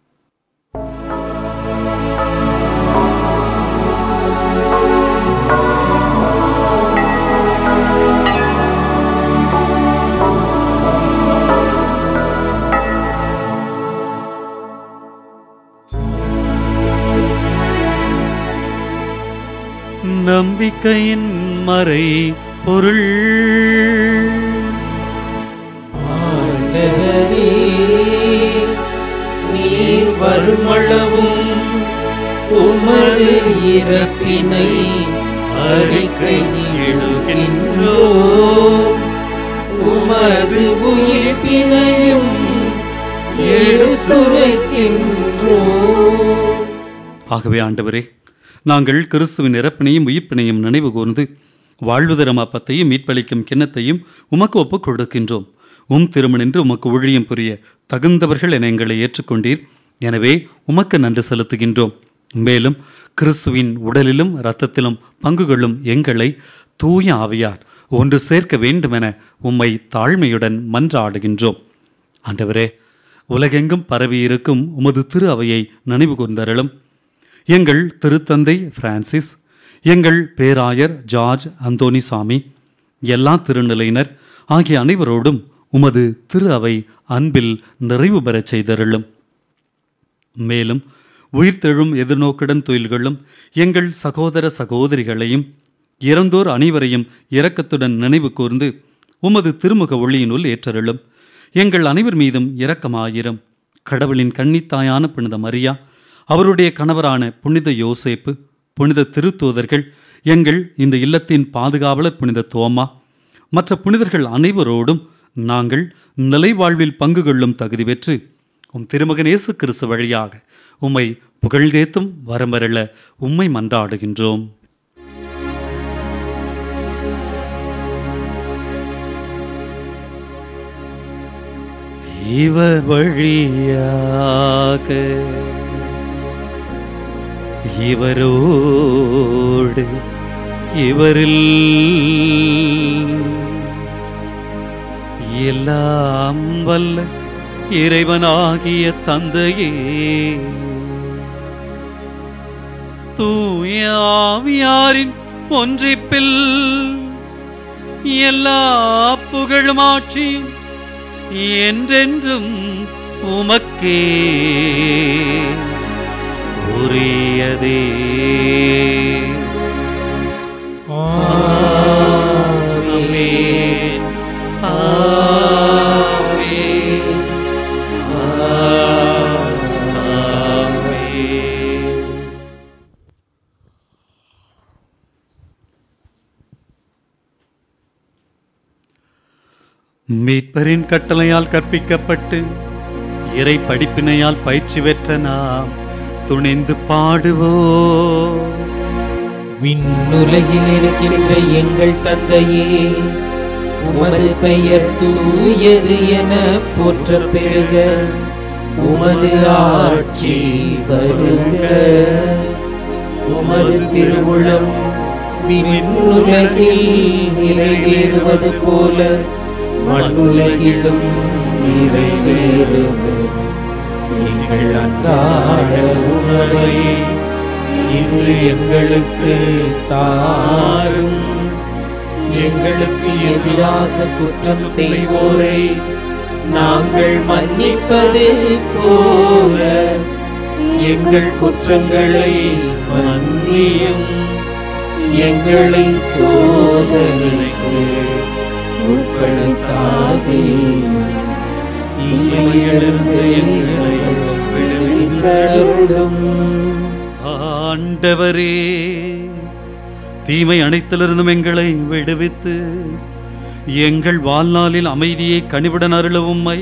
நம்பிக்கையின் மறை பொருள் ஆண்டவரே நீர் வருமளவும் உமது இறப்பினை அறிக்கை எழுகின்றோ உமது உயிர்ப்பினையும் எடுத்துரைக்கின்றோ ஆகவே ஆண்டவரே நாங்கள் கிறிஸ்துவின் இறப்பினையும் உயிர்ப்பினையும் நினைவு கூர்ந்து வாழ்வு தரும் அப்பத்தையும் மீட்பளிக்கும் கிண்ணத்தையும் உமக்கு ஒப்புக் கொடுக்கின்றோம் உம் திருமணின்று உமக்கு ஊழியம் புரிய தகுந்தவர்கள் என எங்களை ஏற்றுக்கொண்டீர் எனவே உமக்கு நன்றி செலுத்துகின்றோம் மேலும் கிறிஸ்துவின் உடலிலும் இரத்தத்திலும் பங்கு கொள்ளும் எங்களை தூய ஆவியார் ஒன்று சேர்க்க வேண்டுமென உம்மை தாழ்மையுடன் மன்றாடுகின்றோம் ஆண்டவரே உலகெங்கும் பரவியிருக்கும் உமது திரு அவையை நினைவு கூர்ந்தருளும் எங்கள் திருத்தந்தை பிரான்சிஸ் எங்கள் பேராயர் ஜார்ஜ் அந்தோனிசாமி எல்லா திருநிலையினர் ஆகிய அனைவரோடும் உமது திரு அவை அன்பில் நிறைவு பெறச் செய்தருளும் மேலும் உயிர்த்தெழும் எதிர்நோக்குடன் துயில்களும் எங்கள் சகோதர சகோதரிகளையும் இறந்தோர் அனைவரையும் இரக்கத்துடன் நினைவு கூர்ந்து உமது திருமுக ஒளியினுள் ஏற்றருளும் எங்கள் அனைவர் மீதும் இரக்கமாயிரும் கடவுளின் கன்னித்தாயான புனித மரியா அவருடைய கணவரான புனித யோசேப்பு புனித திருத்தூதர்கள் எங்கள் இந்த இல்லத்தின் பாதுகாவலர் புனித தோமா மற்ற புனிதர்கள் அனைவரோடும் நாங்கள் நிலைவாழ்வில் பங்கு கொள்ளும் தகுதி பெற்று உம் திருமகன் இயேசு கிறிஸ்து வழியாக உம்மை புகழ்ந்தேத்தும் வரமரள உம்மை மன்றாடுகின்றோம் இவர் வழியாக இவரோடு இவரில் எல்லாம் வல்ல இறைவனாகிய தந்தையே தூய ஆவியாரின் ஒன்றிப்பில் எல்லா புகழும் ஆட்சியும் என்றென்றும் உமக்கே உரியதே ஆமென். ஆமென். ஆமென். மீட்பரின் கட்டளையால் கற்பிக்கப்பட்டு இறை படிப்பினையால் பயிற்சி பெற்ற நாம் துணிந்து பாடுவோம் விண்ணுலகில் இருக்கின்ற எங்கள் தந்தையே உமது பெயர் தூயது என போற்ற பெருக உமது ஆட்சி வருக உமது திருவுளம் விண்ணுலகில் நிறைவேறுவது போல மண்ணுலகிலும் நிறைவேறுக எங்கள் அன்றாட உணவை இன்று எங்களுக்கு தாரும் எங்களுக்கு எதிராக குற்றம் செய்வோரை நாங்கள் மன்னிப்பது போல எங்கள் குற்றங்களை மன்னியும் எங்களை சோதனைக்கு உட்படுத்தாதே தீமையிலிருந்து எங்களை விடுவித்தருளும் ஆண்டவரே தீமை அனைத்திலிருந்தும் எங்களை விடுவித்து எங்கள் வாழ்நாளில் அமைதியை கனிவுடன் அருள உம்மை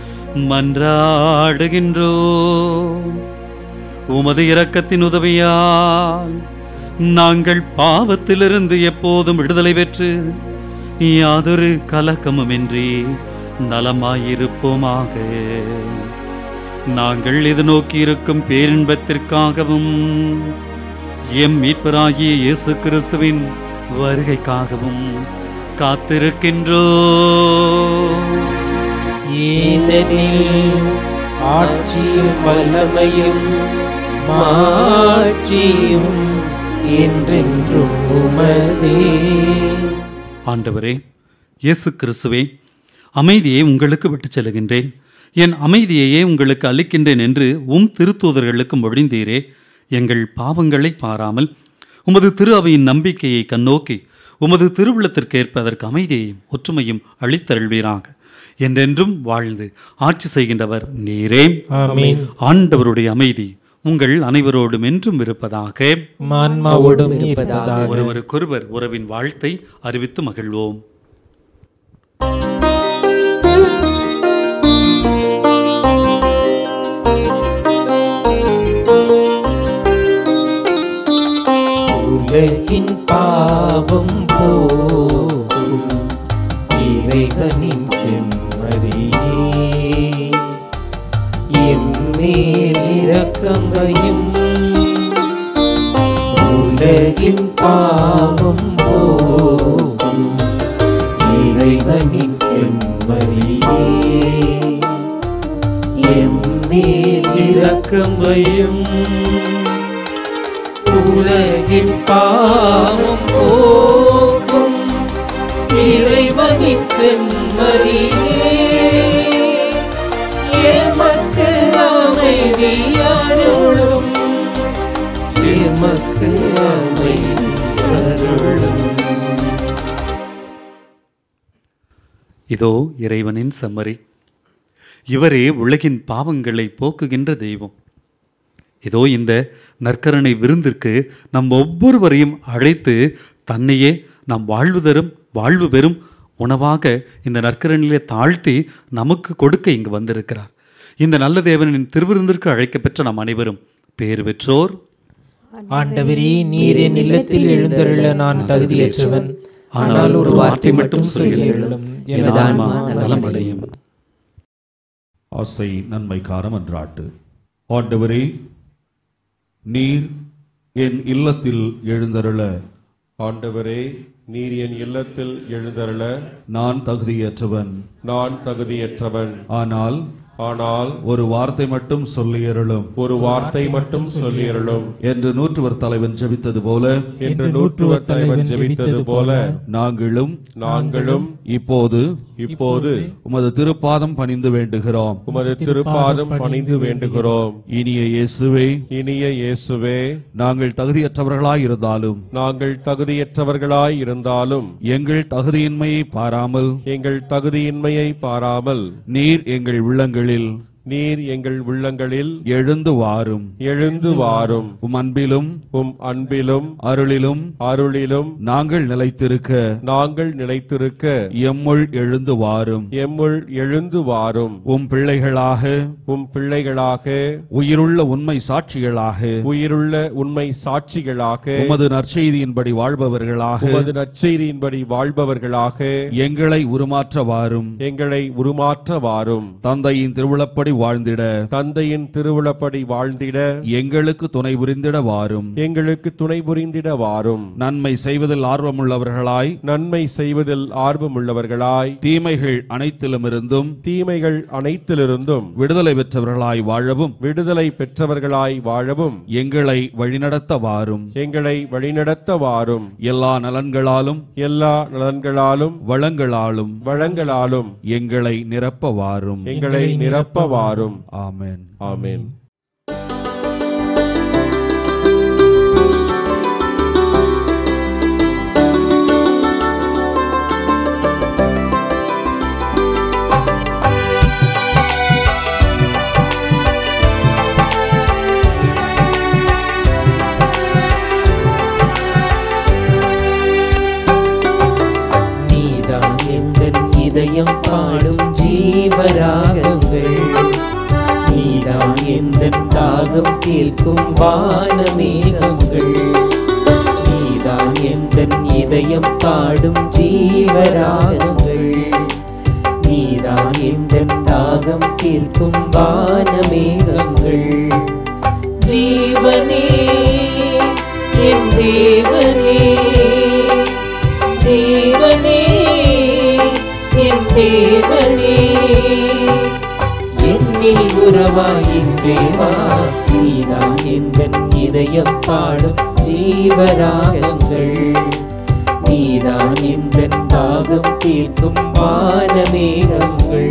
மன்றாடுகின்றோம் உமது இரக்கத்தின் உதவியால் நாங்கள் பாவத்திலிருந்து எப்போதும் விடுதலை பெற்று யாதொரு கலக்கமுமின்றி நலமாயிருப்போமாக நாங்கள் எதிர்நோக்கி இருக்கும் பேரின்பத்திற்காகவும் எம் மீட்பராகிய இயேசு கிறிஸ்துவின் வருகைக்காகவும் காத்திருக்கின்றோ ஏனெனில் ஆட்சியும் வல்லமையும் மாட்சியும் என்றென்றும் உமதே ஆண்டவரே இயேசு கிறிஸ்துவே அமைதியை உங்களுக்கு விட்டுச் செல்கின்றேன் என் அமைதியையே உங்களுக்கு அளிக்கின்றேன் என்று உம் திருத்தூதர்களுக்கு மொழிந்தீரே எங்கள் பாவங்களை பாராமல் உமது திரு அவையின் நம்பிக்கையை கண்ணோக்கி உமது திருவுள்ளத்திற்கேற்ப அதற்கு அமைதியையும் ஒற்றுமையும் அளித்தருள்வீராக என்றென்றும் வாழ்ந்து ஆட்சி செய்கின்றவர் நீரே ஆமென். ஆண்டவருடைய அமைதி உங்கள் அனைவரோடும் என்றும் இருப்பதாக ஆன்மாவோடும் இருப்பதாக ஒருவருக்கொருவர் உறவின் வாழ்த்தை அறிவித்து மகிழ்வோம் உலகின் பாவம் போகும் இறைவனின் செம்மறியே எம்மேல் இரக்கம் வையும் உலகின் பாவம் போகும் இறைவனின் செம்மறியே எம்மேல் இரக்கம் வையும் உலகின் பாவம் போக்கும் இறைவனின் செம்மறியே எமக்கு அமைதி அருளும் எமக்கு அமைதி அருளும் இதோ இறைவனின் செம்மறி இவரே உலகின் பாவங்களை போக்குகின்ற தெய்வம் இதோ இந்த நற்கரணை விருந்திற்கு நம் ஒவ்வொருவரையும் அழைத்து தன்னையே நாம் வாழ்வு தரும் வாழ்வு பெறும் உணவாக இந்த நற்கரணிலே தாழ்த்தி நமக்கு கொடுக்க இங்கு வந்திருக்கிறார் இந்த நல்ல தேவனின் திருவிருந்திற்கு அழைக்கப்பெற்ற நாம் அனைவரும் பேர் பெற்றோர் ஆண்டவரே நீர் என் இல்லத்தில் எழுந்தருள நான் தகுதியற்றவன் ஆனால் ஒரு வார்த்தை மட்டும் சொல்லி எழும் எனது ஆன்மா நலமடையும் ஆசை நன்மைக்கார மன்றாட்டு ஆண்டவரே நீர் என் இல்லத்தில் எழுந்தருள ஆண்டவரே நீர் என் இல்லத்தில் எழுந்தருள நான் தகுதியற்றவன் நான் தகுதியற்றவன் ஆனால் ஆனால் ஒரு வார்த்தை மட்டும் சொல்லியருளும் ஒரு வார்த்தை மட்டும் சொல்லியருளும் என்று நூற்றுவர் தலைவன் ஜெபித்தது போல என்று நூற்றுவர் தலைவன் ஜெபித்தது போல நாங்களும் நாங்களும் இப்போது இப்போது உமது திருப்பாதம் பணிந்து வேண்டுகிறோம் உமது திருப்பாதம் பணிந்து வேண்டுகிறோம் இனிய இயேசுவே இனிய இயேசுவே நாங்கள் தகுதியற்றவர்களாய் இருந்தாலும் நாங்கள் தகுதியற்றவர்களாய் இருந்தாலும் எங்கள் தகுதியின்மையை பாராமல் எங்கள் தகுதியின்மையை பாராமல் நீர் எங்கள் உள்ளங்களில் நீர் எங்கள் உள்ளங்களில் எழுந்து வாரும் எழுந்து வாரும் உம் அன்பிலும் உம் அன்பிலும் அருளிலும் அருளிலும் நாங்கள் நிலைத்திருக்க நாங்கள் நிலைத்திருக்க எம்முள் எழுந்து வாரும் எம்முள் எழுந்து வாரும் உம் பிள்ளைகளாக உம் பிள்ளைகளாக உயிருள்ள உண்மை சாட்சிகளாக உயிருள்ள உண்மை சாட்சிகளாக உமது நற்செய்தியின்படி வாழ்பவர்களாக உமது நற்செய்தியின்படி வாழ்பவர்களாக எங்களை உருமாற்ற வாரும் எங்களை உருமாற்ற வாரும் தந்தையின் திருவிழப்படி வாழ்ந்திட தந்தையின் திருவுளப்படி வாழ்ந்திட எங்களுக்கு துணை புரிந்திட வாரும் எங்களுக்கு துணை புரிந்திட வாரும் நன்மை செய்வதில் ஆர்வமுள்ளவர்களாய் நன்மை செய்வதில் ஆர்வமுள்ளவர்களாய் தீமைகள் அனைத்திலுமிருந்தும் தீமைகள் அனைத்திலிருந்தும் விடுதலை பெற்றவர்களாய் வாழவும் விடுதலை பெற்றவர்களாய் வாழவும் எங்களை வழிநடத்த வாரும் எங்களை வழிநடத்த வாரும் எல்லா நலன்களாலும் எல்லா நலன்களாலும் வளங்களாலும் வளங்களாலும் எங்களை நிரப்ப வாரும் எங்களை நிரப்ப வாரும் ஆமென் ஆமென் தீர்க்கும் வானமேகங்கள் நீதான் எந்தன் இதயம் பாடும் ஜீவராகங்கள் நீதான் எந்தன் தாகம் தீர்க்கும் வானமேகங்கள் ஜீவனே என் தேவனே ஜீவனே என் தேவனே என்னில் உறவாயின்றே வா நீதான் எந்தன் இதயம் பாடும் ஜீவராகங்கள் நீதான் எந்தன் தாகம் தீர்க்கும் வானமேகங்கள்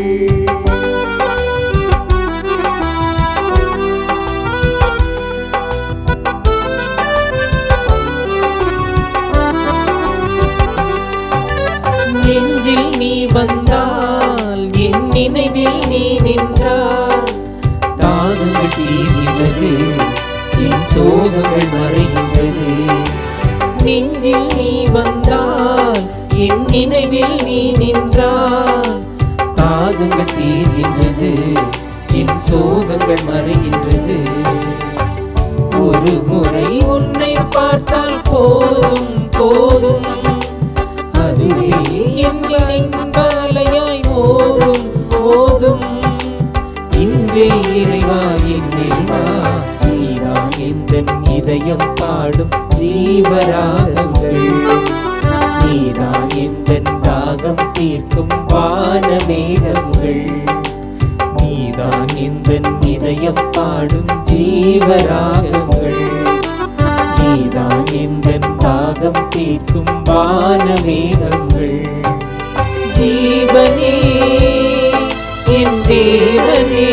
நெஞ்சில் நீ வந்தால் என் நினைவில் நீ நின்றால் தாகங்கள் தீர்கிறது என் சோகங்கள் மறைகின்றது நெஞ்சில் நீ வந்தால் என் நினைவில் நீ நின்றால் தாகங்கள் தீர்கின்றது என் சோகங்கள் மறைகின்றது ஒரு முறை உன்னை பார்த்தால் போதும் போதும் அதுவே என் பாலையாய் மோதும் மோதும் இன்றே இறைவா என்னில் வா நீதான் எந்தன் இதயம் பாடும் ஜீவராகங்கள் நீதான் எந்தன் தாகம் தீர்க்கும் வானமேகங்கள் நீதான் எந்தன் இதயம் பாடும் ஜீவராகங்கள் நீதான் எந்தன் தாகம் தீர்க்கும் வானமேகங்கள் ஜீவனே என் தேவனே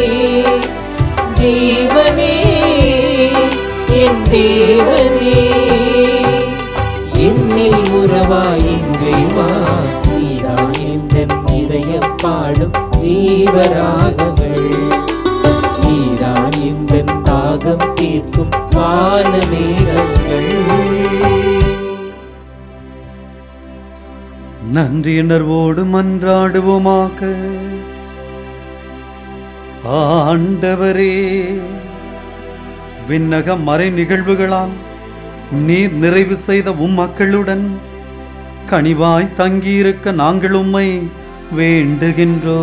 ஜீவனே என் தேவனே என்னில் உறவாயின்றே வா நீதான் எந்தன் இதயம் பாடும் ஜீவராகங்கள் நீதான் எந்தன் தாகம் தீர்க்கும் வானமேகங்கள் நன்றியுணர்வோடு மன்றாடுவோமாக ஆண்டவரே விண்ணக மறை நிகழ்வுகளால் நீர் நிறைவு செய்த உம் மக்களுடன் கனிவாய் தங்கியிருக்க நாங்கள் உம்மை வேண்டுகின்றோ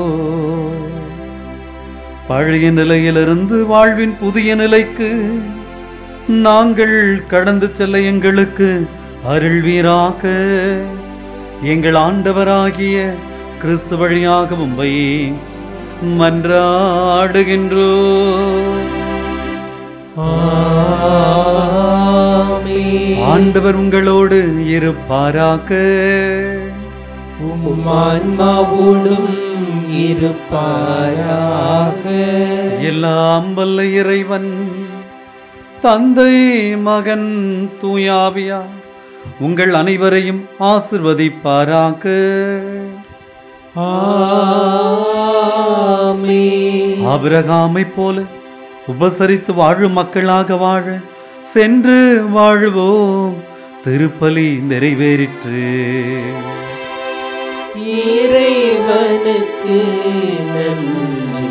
பழைய நிலையிலிருந்து வாழ்வின் புதிய நிலைக்கு நாங்கள் கடந்து செல்ல எங்களுக்கு அருள்வீராக எங்கள் ஆண்டவராகிய கிறிஸ்து வழியாக உம்மை மன்றாடுகின்றோ ஆண்டவர் உங்களோடு இருப்பாராக உம் ஆன்மாவோடும் இருப்பாராக எல்லாம் வல்ல இறைவன் தந்தை மகன் தூயாவியார் உங்கள் அனைவரையும் ஆசிர்வதிப்பாராக ஆமென். ஆபிரகாமை போல உபசரித்து வாழும் மக்களாக வாழ சென்று வாழுவோம் திருப்பலி நிறைவேறிற்று இறைவனுக்கு நன்றி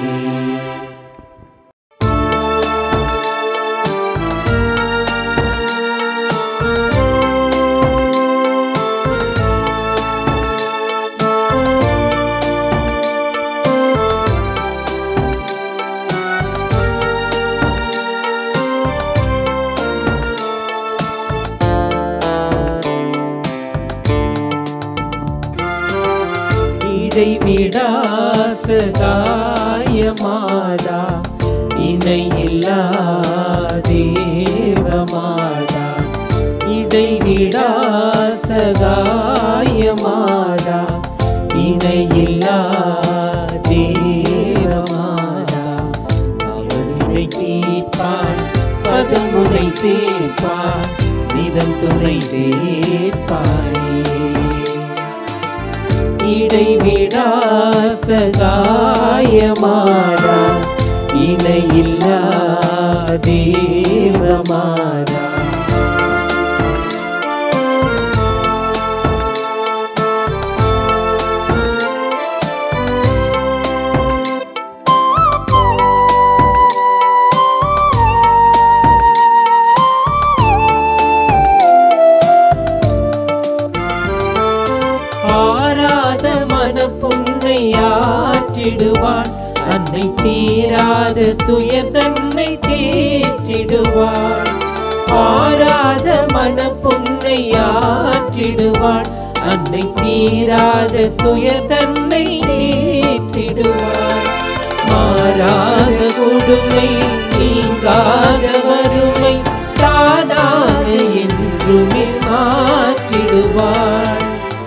இடைவிடாசகாயமாதா இணையில்லா தேவமாதா இடைவிடாசகாயமாதா இணையில்லா தேவமாதா அவர்களை தீர்ப்பான் பதமுனை சேர்ப்பான் நிதம் துணை சேர்ப்பாயே இடைவிடாசகாயமாதா இணையில்லா தேவமாதா துயர் தன்னை தேற்றிடுவாள் ஆறாத மனப்புண்ணை ஆற்றிடுவாள் அன்னை தீராத துயர் தன்னை தேற்றிடுவாள் மாறாத கொடுமை நீங்காத வறுமை தானாக என்றுமே மாற்றிடுவாள்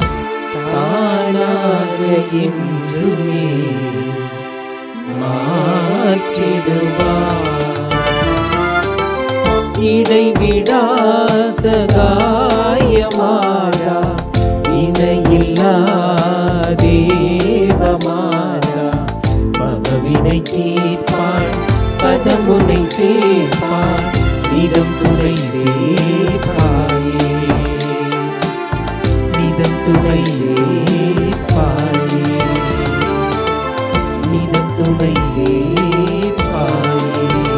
தானாக என்றுமே மாற்றிடுவார் இடைவிடாசகாயமாடா இணையில்லா தேவமாடா பவவினை தீர்ப்பான் பதமுனை சேர்ப்பான் நிதம் துணை சேர்ப்பாயே நிதம் துணை சேர்ப்பாயே நிதம் துணை சேர்ப்பாயே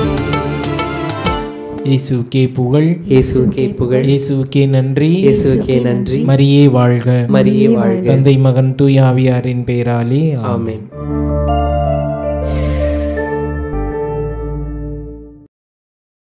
இயேசுக்கே புகழ் இயேசுக்கே புகழ் இயேசுக்கே நன்றி இயேசுக்கே நன்றி மரியே வாழ்க மரியே வாழ்க தந்தை மகன் தூய ஆவியாரின் பெயராலே ஆமென்